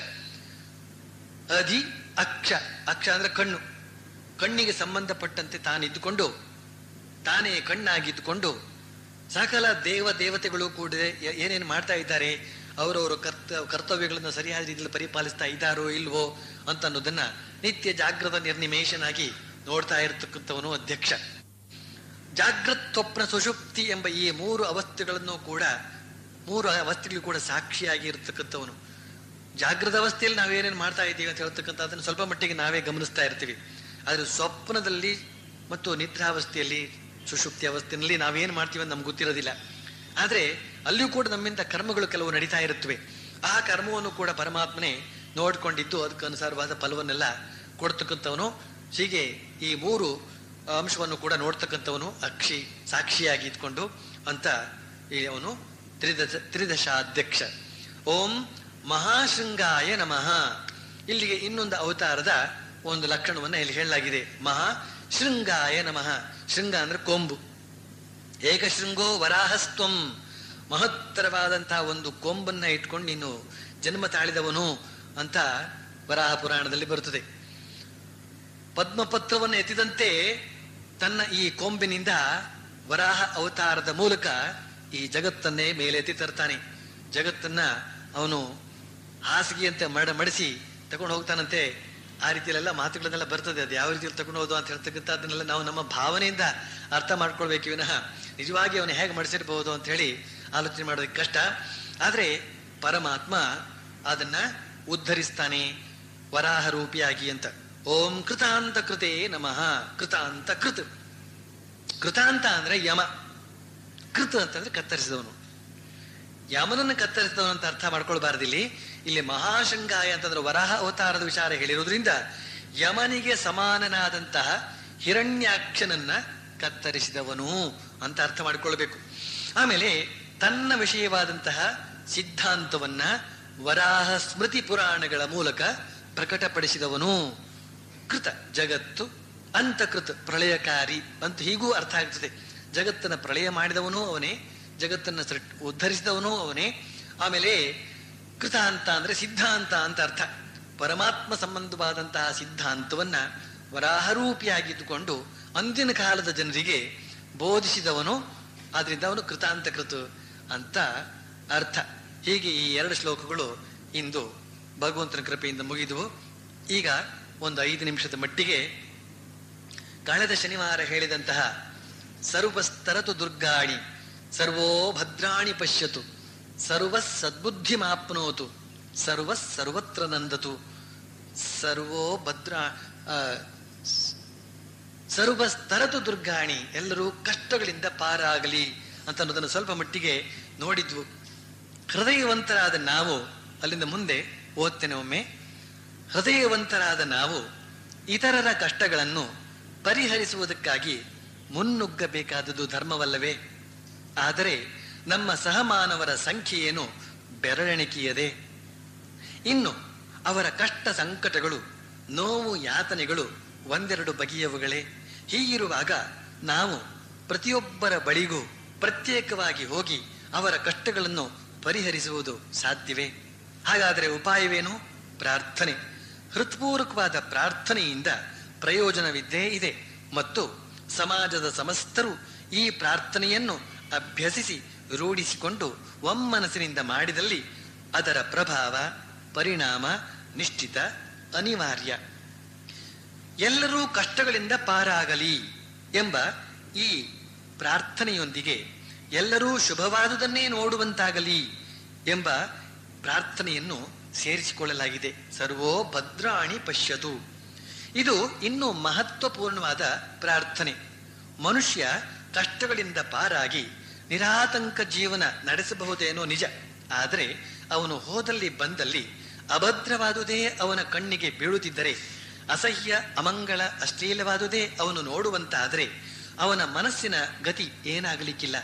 S1: ಅಧಿ ಅಕ್ಷ ಅಕ್ಷ ಅಂದ್ರೆ ಕಣ್ಣು ಕಣ್ಣಿಗೆ ಸಂಬಂಧಪಟ್ಟಂತೆ ತಾನಿದ್ದುಕೊಂಡು ತಾನೇ ಕಣ್ಣಾಗಿದ್ದುಕೊಂಡು ಸಕಲ ದೇವ ದೇವತೆಗಳು ಕೂಡ ಏ- ಏನೇನು ಮಾಡ್ತಾ ಇದ್ದಾರೆ ಅವರವರ ಕರ್ತ ಕರ್ತವ್ಯಗಳನ್ನು ಸರಿಯಾದ ರೀತಿಯಲ್ಲಿ ಪರಿಪಾಲಿಸ್ತಾ ಇದ್ದಾರೋ ಇಲ್ವೋ ಅಂತ ಅನ್ನೋದನ್ನ ನಿತ್ಯ ಜಾಗೃತ ನಿರ್ನಿಮೇಷನಾಗಿ ನೋಡ್ತಾ ಇರತಕ್ಕಂಥವನು ಅಧ್ಯಕ್ಷ ಜಾಗೃತ್ ಸ್ವಪ್ನ ಸುಷುಪ್ತಿ ಎಂಬ ಈ ಮೂರು ಅವಸ್ಥೆಗಳನ್ನು ಕೂಡ ಮೂರು ಅವಸ್ಥೆಗಳು ಕೂಡ ಸಾಕ್ಷಿಯಾಗಿ ಇರತಕ್ಕಂಥವನು ಜಾಗೃತ ಅವಸ್ಥೆಯಲ್ಲಿ ನಾವೇನೇನು ಮಾಡ್ತಾ ಇದ್ದೀವಿ ಅಂತ ಹೇಳ್ತಕ್ಕಂಥದ್ದನ್ನು ಸ್ವಲ್ಪ ಮಟ್ಟಿಗೆ ನಾವೇ ಗಮನಿಸ್ತಾ ಇರ್ತೀವಿ ಆದರೆ ಸ್ವಪ್ನದಲ್ಲಿ ಮತ್ತು ನಿದ್ರಾವಸ್ಥೆಯಲ್ಲಿ ಸುಷುಪ್ತಿ ಅವಸ್ಥೆಯಲ್ಲಿ ನಾವೇನು ಮಾಡ್ತೀವಿ ಅಂತ ನಮ್ಗೆ ಗೊತ್ತಿರೋದಿಲ್ಲ ಆದರೆ ಅಲ್ಲಿಯೂ ಕೂಡ ನಮ್ಮಿಂದ ಕರ್ಮಗಳು ಕೆಲವು ನಡೀತಾ ಇರುತ್ತವೆ ಆ ಕರ್ಮವನ್ನು ಕೂಡ ಪರಮಾತ್ಮನೇ ನೋಡ್ಕೊಂಡಿದ್ದು ಅದಕ್ಕೆ ಅನುಸಾರವಾದ ಫಲವನ್ನೆಲ್ಲ ಕೊಡ್ತಕ್ಕಂಥವನು ಹೀಗೆ ಈ ಮೂರು ಅಂಶವನ್ನು ಕೂಡ ನೋಡ್ತಕ್ಕಂಥವನು ಅಕ್ಷಿ ಸಾಕ್ಷಿಯಾಗಿ ಇದ್ಕೊಂಡು ಅಂತ ಈ ಅವನು ತ್ರಿದಶ ತ್ರಿದಶಾಧ್ಯಕ್ಷ ಓಂ ಮಹಾಶೃಂಗಾಯ ನಮಃ ಇಲ್ಲಿಗೆ ಇನ್ನೊಂದು ಅವತಾರದ ಒಂದು ಲಕ್ಷಣವನ್ನ ಇಲ್ಲಿ ಹೇಳಲಾಗಿದೆ ಮಹಾ ಶೃಂಗಾಯ ನಮಃ ಶೃಂಗ ಅಂದ್ರೆ ಕೊಂಬು ಏಕಶೃಂಗೋ ವರಾಹಸ್ತ್ವಂ ಮಹತ್ತರವಾದಂತಹ ಒಂದು ಕೊಂಬನ್ನ ಇಟ್ಕೊಂಡು ನೀನು ಜನ್ಮ ತಾಳಿದವನು ಅಂತ ವರಾಹ ಪುರಾಣದಲ್ಲಿ ಬರುತ್ತದೆ ಪದ್ಮಪತ್ರವನ್ನು ಎತ್ತಿದಂತೆ ತನ್ನ ಈ ಕೊಂಬಿನಿಂದ ವರಾಹ ಅವತಾರದ ಮೂಲಕ ಈ ಜಗತ್ತನ್ನೇ ಮೇಲೆತ್ತಿ ತರ್ತಾನೆ ಜಗತ್ತನ್ನ ಅವನು ಹಾಸಿಗೆಯಂತೆ ಮಡ ಮಡಿಸಿ ತಗೊಂಡು ಹೋಗ್ತಾನಂತೆ ಆ ರೀತಿಯಲ್ಲೆಲ್ಲ ಮಾತುಗಳನ್ನೆಲ್ಲ ಬರ್ತದೆ ಅದು ಯಾವ ರೀತಿಯಲ್ಲಿ ತಗೊಂಡು ಹೋದು ಅಂತ ಹೇಳ್ತಕ್ಕಂಥದ್ದನ್ನೆಲ್ಲ ನಾವು ನಮ್ಮ ಭಾವನೆಯಿಂದ ಅರ್ಥ ಮಾಡ್ಕೊಳ್ಬೇಕು ವಿನಃ ನಿಜವಾಗಿ ಅವನು ಹೇಗೆ ಮಡಿಸಿರ್ಬಹುದು ಅಂತ ಹೇಳಿ ಆಲೋಚನೆ ಮಾಡೋದಕ್ಕೆ ಕಷ್ಟ ಆದ್ರೆ ಪರಮಾತ್ಮ ಅದನ್ನ ಉದ್ಧರಿಸ್ತಾನೆ ವರಾಹ ರೂಪಿಯಾಗಿ ಅಂತ ಓಂ ಕೃತಾಂತ ಕೃತೆ ನಮಃ ಕೃತಾಂತ ಕೃತ್ ಕೃತಾಂತ ಅಂದ್ರೆ ಯಮ ಕೃತ್ ಅಂತಂದ್ರೆ ಕತ್ತರಿಸಿದವನು ಯಮನನ್ನು ಕತ್ತರಿಸಿದವನು ಅಂತ ಅರ್ಥ ಮಾಡ್ಕೊಳ್ಬಾರ್ದಿಲ್ಲಿ ಇಲ್ಲಿ ಮಹಾಶಂಗಾಯ ಅಂತಂದ್ರೆ ವರಾಹ ಅವತಾರದ ವಿಚಾರ ಹೇಳಿರೋದ್ರಿಂದ ಯಮನಿಗೆ ಸಮಾನನಾದಂತಹ ಹಿರಣ್ಯಾಕ್ಷನನ್ನ ಕತ್ತರಿಸಿದವನು ಅಂತ ಅರ್ಥ ಮಾಡ್ಕೊಳ್ಬೇಕು ಆಮೇಲೆ ತನ್ನ ವಿಷಯವಾದಂತಹ ಸಿದ್ಧಾಂತವನ್ನ ವರಾಹ ಸ್ಮೃತಿ ಪುರಾಣಗಳ ಮೂಲಕ ಪ್ರಕಟಪಡಿಸಿದವನು ಕೃತ ಜಗತ್ತು ಅಂತಕೃತ ಪ್ರಳಯಕಾರಿ ಅಂತ ಹೀಗೂ ಅರ್ಥ ಆಗ್ತದೆ ಜಗತ್ತನ್ನ ಪ್ರಳಯ ಮಾಡಿದವನು ಅವನೇ ಜಗತ್ತನ್ನ ಸೃಟ್- ಉದ್ಧರಿಸಿದವನು ಅವನೇ ಆಮೇಲೆ ಕೃತ ಅಂತ ಅಂದ್ರೆ ಸಿದ್ಧಾಂತ ಅಂತ ಅರ್ಥ ಪರಮಾತ್ಮ ಸಂಬಂಧವಾದಂತಹ ಸಿದ್ಧಾಂತವನ್ನ ವರಾಹರೂಪಿಯಾಗಿದ್ದುಕೊಂಡು ಅಂದಿನ ಕಾಲದ ಜನರಿಗೆ ಬೋಧಿಸಿದವನು ಆದ್ರಿಂದ ಅವನು ಕೃತಾಂತ ಕೃತು ಅಂತ ಅರ್ಥ ಹೀಗೆ ಈ ಎರಡು ಶ್ಲೋಕಗಳು ಇಂದು ಭಗವಂತನ ಕೃಪೆಯಿಂದ ಮುಗಿದುವು ಈಗ ಒಂದು ಐದು ನಿಮಿಷದ ಮಟ್ಟಿಗೆ ಕಳೆದ ಶನಿವಾರ ಹೇಳಿದಂತಹ ಸರ್ವಸ್ತರತು ದುರ್ಗಾಣಿ ಸರ್ವೋ ಭದ್ರಾಣಿ ಪಶ್ಯತು ಸರ್ವ ಸದ್ಬುದ್ಧಿಮಾಪ್ನೋತು ಸರ್ವ ಸರ್ವತ್ರ ನಂದತು ಸರ್ವೋ ಭದ್ರ ಆ, ಸ್- ಸರ್ವ ಸ್ತರತು ದುರ್ಗಾಣಿ ಎಲ್ಲರೂ ಕಷ್ಟಗಳಿಂದ ಪಾರಾಗಲಿ ಅಂತ ಅನ್ನೋದನ್ನು ಸ್ವಲ್ಪ ಮಟ್ಟಿಗೆ ನೋಡಿದ್ವು ಹೃದಯವಂತರಾದ ನಾವು ಅಲ್ಲಿಂದ ಮುಂದೆ ಓದ್ತೇನೆ ಒಮ್ಮೆ ಹೃದಯವಂತರಾದ ನಾವು ಇತರರ ಕಷ್ಟಗಳನ್ನು ಪರಿಹರಿಸುವುದಕ್ಕಾಗಿ ಮುನ್ನುಗ್ಗಬೇಕಾದುದು ಧರ್ಮವಲ್ಲವೇ ಆದರೆ ನಮ್ಮ ಸಹಮಾನವರ ಸಂಖ್ಯೆಯೇನು ಬೆರಳೆಣಿಕೆಯದೆ ಇನ್ನು ಅವರ ಕಷ್ಟ ಸಂಕಟಗಳು ನೋವು ಯಾತನೆಗಳು ಒಂದೆರಡು ಬಗೆಯವುಗಳೇ ಹೀಗಿರುವಾಗ ನಾವು ಪ್ರತಿಯೊಬ್ಬರ ಬಳಿಗೂ ಪ್ರತ್ಯೇಕವಾಗಿ ಹೋಗಿ ಅವರ ಕಷ್ಟಗಳನ್ನು ಪರಿಹರಿಸುವುದು ಸಾಧ್ಯವೇ ಹಾಗಾದರೆ ಉಪಾಯವೇನು ಪ್ರಾರ್ಥನೆ ಹೃತ್ಪೂರ್ವಕವಾದ ಪ್ರಾರ್ಥನೆಯಿಂದ ಪ್ರಯೋಜನವಿದ್ದೇ ಇದೆ ಮತ್ತು ಸಮಾಜದ ಸಮಸ್ತರು ಈ ಪ್ರಾರ್ಥನೆಯನ್ನು ಅಭ್ಯಸಿಸಿ ರೂಢಿಸಿಕೊಂಡು ಒಮ್ಮನಸ್ಸಿನಿಂದ ಮಾಡಿದಲ್ಲಿ ಅದರ ಪ್ರಭಾವ ಪರಿಣಾಮ ನಿಶ್ಚಿತ ಅನಿವಾರ್ಯ ಎಲ್ಲರೂ ಕಷ್ಟಗಳಿಂದ ಪಾರಾಗಲಿ ಎಂಬ ಈ ಪ್ರಾರ್ಥನೆಯೊಂದಿಗೆ ಎಲ್ಲರೂ ಶುಭವಾದುದನ್ನೇ ನೋಡುವಂತಾಗಲಿ ಎಂಬ ಪ್ರಾರ್ಥನೆಯನ್ನು ಸೇರಿಸಿಕೊಳ್ಳಲಾಗಿದೆ ಸರ್ವೋ ಭದ್ರಾಣಿ ಪಶ್ಯತು ಇದು ಇನ್ನೂ ಮಹತ್ವಪೂರ್ಣವಾದ ಪ್ರಾರ್ಥನೆ ಮನುಷ್ಯ ಕಷ್ಟಗಳಿಂದ ಪಾರಾಗಿ ನಿರಾತಂಕ ಜೀವನ ನಡೆಸಬಹುದೇನೋ ನಿಜ ಆದರೆ ಅವನು ಹೋದಲ್ಲಿ ಬಂದಲ್ಲಿ ಅಭದ್ರವಾದುದೇ ಅವನ ಕಣ್ಣಿಗೆ ಬೀಳುತ್ತಿದ್ದರೆ ಅಸಹ್ಯ ಅಮಂಗಳ ಅಶ್ಲೀಲವಾದುದೇ ಅವನು ನೋಡುವಂತಾದರೆ ಅವನ ಮನಸ್ಸಿನ ಗತಿ ಏನಾಗಲಿಕ್ಕಿಲ್ಲ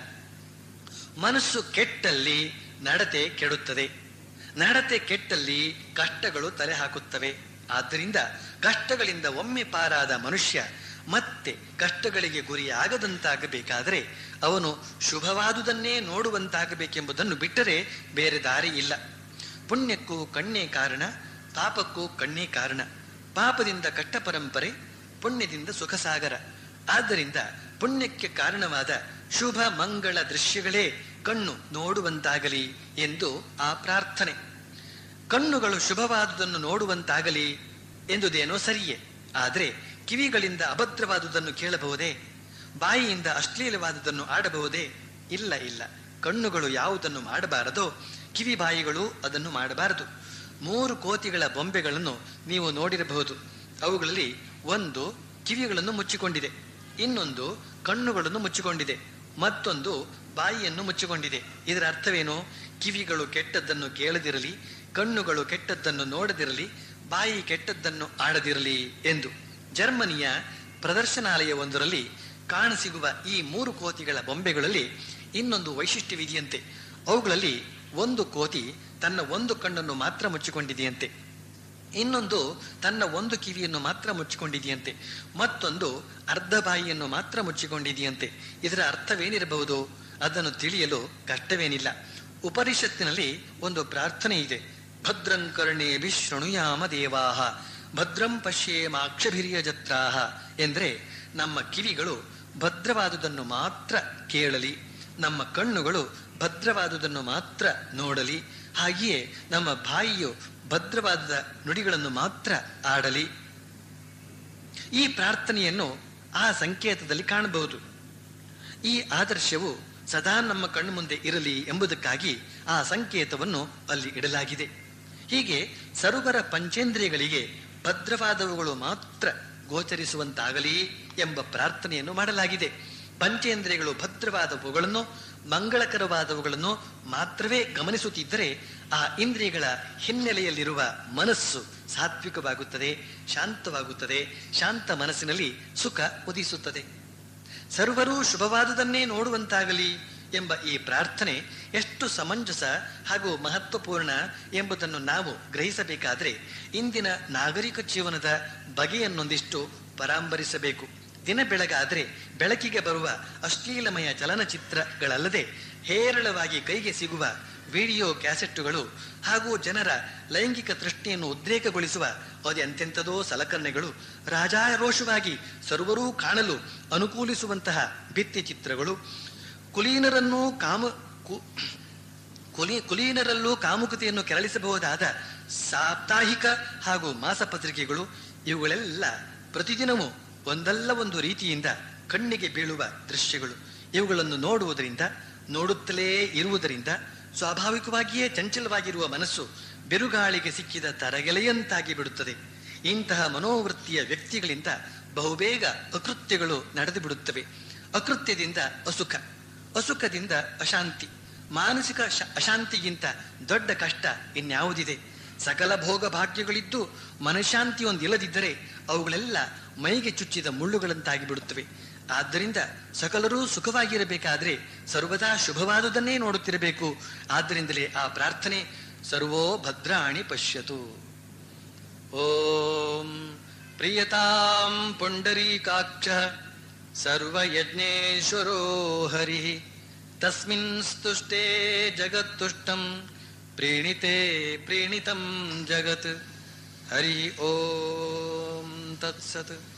S1: ಮನಸ್ಸು ಕೆಟ್ಟಲ್ಲಿ ನಡತೆ ಕೆಡುತ್ತದೆ ನಡತೆ ಕೆಟ್ಟಲ್ಲಿ ಕಷ್ಟಗಳು ತಲೆ ಹಾಕುತ್ತವೆ ಆದ್ದರಿಂದ ಕಷ್ಟಗಳಿಂದ ಒಮ್ಮೆ ಪಾರಾದ ಮನುಷ್ಯ ಮತ್ತೆ ಕಷ್ಟಗಳಿಗೆ ಗುರಿಯಾಗದಂತಾಗಬೇಕಾದರೆ ಅವನು ಶುಭವಾದುದನ್ನೇ ನೋಡುವಂತಾಗಬೇಕೆಂಬುದನ್ನು ಬಿಟ್ಟರೆ ಬೇರೆ ದಾರಿ ಇಲ್ಲ ಪುಣ್ಯಕ್ಕೂ ಕಣ್ಣೇ ಕಾರಣ ಪಾಪಕ್ಕೂ ಕಣ್ಣೇ ಕಾರಣ ಪಾಪದಿಂದ ಕಟ್ಟ ಪರಂಪರೆ ಪುಣ್ಯದಿಂದ ಸುಖಸಾಗರ ಆದ್ದರಿಂದ ಪುಣ್ಯಕ್ಕೆ ಕಾರಣವಾದ ಶುಭ ಮಂಗಳ ದೃಶ್ಯಗಳೇ ಕಣ್ಣು ನೋಡುವಂತಾಗಲಿ ಎಂದು ಆ ಪ್ರಾರ್ಥನೆ ಕಣ್ಣುಗಳು ಶುಭವಾದುದನ್ನು ನೋಡುವಂತಾಗಲಿ ಎಂದುದೇನೋ ಸರಿಯೇ ಆದರೆ ಕಿವಿಗಳಿಂದ ಅಭದ್ರವಾದುದನ್ನು ಕೇಳಬಹುದೇ ಬಾಯಿಯಿಂದ ಅಶ್ಲೀಲವಾದುದನ್ನು ಆಡಬಹುದೇ ಇಲ್ಲ ಇಲ್ಲ ಕಣ್ಣುಗಳು ಯಾವುದನ್ನು ಮಾಡಬಾರದೋ ಕಿವಿ ಬಾಯಿಗಳು ಅದನ್ನು ಮಾಡಬಾರದು ಮೂರು ಕೋತಿಗಳ ಬೊಂಬೆಗಳನ್ನು ನೀವು ನೋಡಿರಬಹುದು ಅವುಗಳಲ್ಲಿ ಒಂದು ಕಿವಿಗಳನ್ನು ಮುಚ್ಚಿಕೊಂಡಿದೆ ಇನ್ನೊಂದು ಕಣ್ಣುಗಳನ್ನು ಮುಚ್ಚಿಕೊಂಡಿದೆ ಮತ್ತೊಂದು ಬಾಯಿಯನ್ನು ಮುಚ್ಚಿಕೊಂಡಿದೆ ಇದರ ಅರ್ಥವೇನು ಕಿವಿಗಳು ಕೆಟ್ಟದ್ದನ್ನು ಕೇಳದಿರಲಿ ಕಣ್ಣುಗಳು ಕೆಟ್ಟದ್ದನ್ನು ನೋಡದಿರಲಿ ಬಾಯಿ ಕೆಟ್ಟದ್ದನ್ನು ಆಡದಿರಲಿ ಎಂದು ಜರ್ಮನಿಯ ಪ್ರದರ್ಶನಾಲಯವೊಂದರಲ್ಲಿ ಕಾಣಸಿಗುವ ಈ ಮೂರು ಕೋತಿಗಳ ಬೊಂಬೆಗಳಲ್ಲಿ ಇನ್ನೊಂದು ವೈಶಿಷ್ಟ್ಯವಿದೆಯಂತೆ ಅವುಗಳಲ್ಲಿ ಒಂದು ಕೋತಿ ತನ್ನ ಒಂದು ಕಣ್ಣನ್ನು ಮಾತ್ರ ಮುಚ್ಚಿಕೊಂಡಿದೆಯಂತೆ ಇನ್ನೊಂದು ತನ್ನ ಒಂದು ಕಿವಿಯನ್ನು ಮಾತ್ರ ಮುಚ್ಚಿಕೊಂಡಿದೆಯಂತೆ ಮತ್ತೊಂದು ಅರ್ಧ ಬಾಯಿಯನ್ನು ಮಾತ್ರ ಮುಚ್ಚಿಕೊಂಡಿದೆಯಂತೆ ಇದರ ಅರ್ಥವೇನಿರಬಹುದು ಅದನ್ನು ತಿಳಿಯಲು ಕಷ್ಟವೇನಿಲ್ಲ ಉಪನಿಷತ್ತಿನಲ್ಲಿ ಒಂದು ಪ್ರಾರ್ಥನೆ ಇದೆ ಭದ್ರಂ ಕರ್ಣೇ ಶೃಣುಯಾಮ ದೇವಾಹ ಭದ್ರಂ ಪಶ್ಯೇಮಾಕ್ಷಭಿರಿಯ ಜತ್ರಾಹ ಎಂದ್ರೆ ನಮ್ಮ ಕಿವಿಗಳು ಭದ್ರವಾದುದನ್ನು ಮಾತ್ರ ಕೇಳಲಿ ನಮ್ಮ ಕಣ್ಣುಗಳು ಭದ್ರವಾದುದನ್ನು ಮಾತ್ರ ನೋಡಲಿ ಹಾಗೆಯೇ ನಮ್ಮ ಬಾಯಿಯು ಭದ್ರವಾದ ನುಡಿಗಳನ್ನು ಮಾತ್ರ ಆಡಲಿ ಈ ಪ್ರಾರ್ಥನೆಯನ್ನು ಆ ಸಂಕೇತದಲ್ಲಿ ಕಾಣಬಹುದು ಈ ಆದರ್ಶವು ಸದಾ ನಮ್ಮ ಕಣ್ಣು ಮುಂದೆ ಇರಲಿ ಎಂಬುದಕ್ಕಾಗಿ ಆ ಸಂಕೇತವನ್ನು ಅಲ್ಲಿ ಇಡಲಾಗಿದೆ ಹೀಗೆ ಸರ್ವರ ಪಂಚೇಂದ್ರಿಯಗಳಿಗೆ ಭದ್ರವಾದವುಗಳು ಮಾತ್ರ ಗೋಚರಿಸುವಂತಾಗಲಿ ಎಂಬ ಪ್ರಾರ್ಥನೆಯನ್ನು ಮಾಡಲಾಗಿದೆ ಪಂಚೇಂದ್ರಿಯಗಳು ಭದ್ರವಾದವುಗಳನ್ನು ಮಂಗಳಕರವಾದವುಗಳನ್ನು ಮಾತ್ರವೇ ಗಮನಿಸುತ್ತಿದ್ದರೆ ಆ ಇಂದ್ರಿಯಗಳ ಹಿನ್ನೆಲೆಯಲ್ಲಿರುವ ಮನಸ್ಸು ಸಾತ್ವಿಕವಾಗುತ್ತದೆ ಶಾಂತವಾಗುತ್ತದೆ ಶಾಂತ ಮನಸ್ಸಿನಲ್ಲಿ ಸುಖ ಉದಿಸುತ್ತದೆ ಸರ್ವರೂ ಶುಭವಾದುದನ್ನೇ ನೋಡುವಂತಾಗಲಿ ಎಂಬ ಈ ಪ್ರಾರ್ಥನೆ ಎಷ್ಟು ಸಮಂಜಸ ಹಾಗೂ ಮಹತ್ವಪೂರ್ಣ ಎಂಬುದನ್ನು ನಾವು ಗ್ರಹಿಸಬೇಕಾದ್ರೆ ಇಂದಿನ ನಾಗರಿಕ ಜೀವನದ ಬಗೆಯನ್ನೊಂದಿಷ್ಟು ಪರಾಂಬರಿಸಬೇಕು ದಿನ ಬೆಳಗಾದ್ರೆ ಬೆಳಕಿಗೆ ಬರುವ ಅಶ್ಲೀಲಮಯ ಚಲನಚಿತ್ರಗಳಲ್ಲದೆ ಹೇರಳವಾಗಿ ಕೈಗೆ ಸಿಗುವ ವಿಡಿಯೋ ಕ್ಯಾಸೆಟ್ಟುಗಳು ಹಾಗೂ ಜನರ ಲೈಂಗಿಕ ತೃಷ್ಟಿಯನ್ನು ಉದ್ರೇಕಗೊಳಿಸುವ ಅದೆಂತೆಂಥದೋ ಸಲಕರಣೆಗಳು ರಾಜಾರೋಷವಾಗಿ ಸರ್ವರೂ ಕಾಣಲು ಅನುಕೂಲಿಸುವಂತಹ ಭಿತ್ತಿ ಚಿತ್ರಗಳು ಕುಲೀನರನ್ನು ಕಾಮ ಕು- ಕುಲಿ ಕುಲೀನರಲ್ಲೂ ಕಾಮುಕತೆಯನ್ನು ಕೆರಳಿಸಬಹುದಾದ ಸಾಪ್ತಾಹಿಕ ಹಾಗೂ ಮಾಸಪತ್ರಿಕೆಗಳು ಇವುಗಳೆಲ್ಲ ಪ್ರತಿದಿನವೂ ಒಂದಲ್ಲ ಒಂದು ರೀತಿಯಿಂದ ಕಣ್ಣಿಗೆ ಬೀಳುವ ದೃಶ್ಯಗಳು ಇವುಗಳನ್ನು ನೋಡುವುದರಿಂದ ನೋಡುತ್ತಲೇ ಇರುವುದರಿಂದ ಸ್ವಾಭಾವಿಕವಾಗಿಯೇ ಚಂಚಲವಾಗಿರುವ ಮನಸ್ಸು ಬಿರುಗಾಳಿಗೆ ಸಿಕ್ಕಿದ ತರಗೆಲೆಯಂತಾಗಿ ಬಿಡುತ್ತದೆ ಇಂತಹ ಮನೋವೃತ್ತಿಯ ವ್ಯಕ್ತಿಗಳಿಂದ ಬಹುಬೇಗ ಅಕೃತ್ಯಗಳು ನಡೆದು ಬಿಡುತ್ತವೆ ಅಕೃತ್ಯದಿಂದ ಅಸುಖ ಅಸುಖದಿಂದ ಅಶಾಂತಿ ಮಾನಸಿಕ ಶ- ಅಶಾಂತಿಗಿಂತ ದೊಡ್ಡ ಕಷ್ಟ ಇನ್ಯಾವುದಿದೆ ಸಕಲ ಭೋಗ ಭಾಗ್ಯಗಳಿದ್ದು ಮನಶಾಂತಿ ಒಂದಿಲ್ಲದಿದ್ದರೆ ಅವುಗಳೆಲ್ಲ ಮೈಗೆ ಚುಚ್ಚಿದ ಮುಳ್ಳುಗಳಂತಾಗಿ ಬಿಡುತ್ತವೆ ಆದ್ದರಿಂದ ಸಕಲರೂ ಸುಖವಾಗಿರಬೇಕಾದ್ರೆ ಸರ್ವದಾ ಶುಭವಾದುದನ್ನೇ ನೋಡುತ್ತಿರಬೇಕು ಆದ್ದರಿಂದಲೇ ಆ ಪ್ರಾರ್ಥನೆ ಸರ್ವೋ ಭದ್ರಾಣಿ ಪಶ್ಯತು ಓಂ ಪ್ರಿಯತಾಂ ಪುಂಡರೀಕಾಕ್ಷ ಸರ್ವಯಜ್ಞೇಶ್ವರೋ ಹರಿ ತಸ್ಮಿನ್ ಸ್ತುಷ್ಟೇ ಜಗತ್ತುಷ್ಟಂ ಪ್ರೀಣಿತೆ ಪ್ರೀಣಿತಂ ಜಗತ್ ಹರಿ ಓಂ ತತ್ಸತ್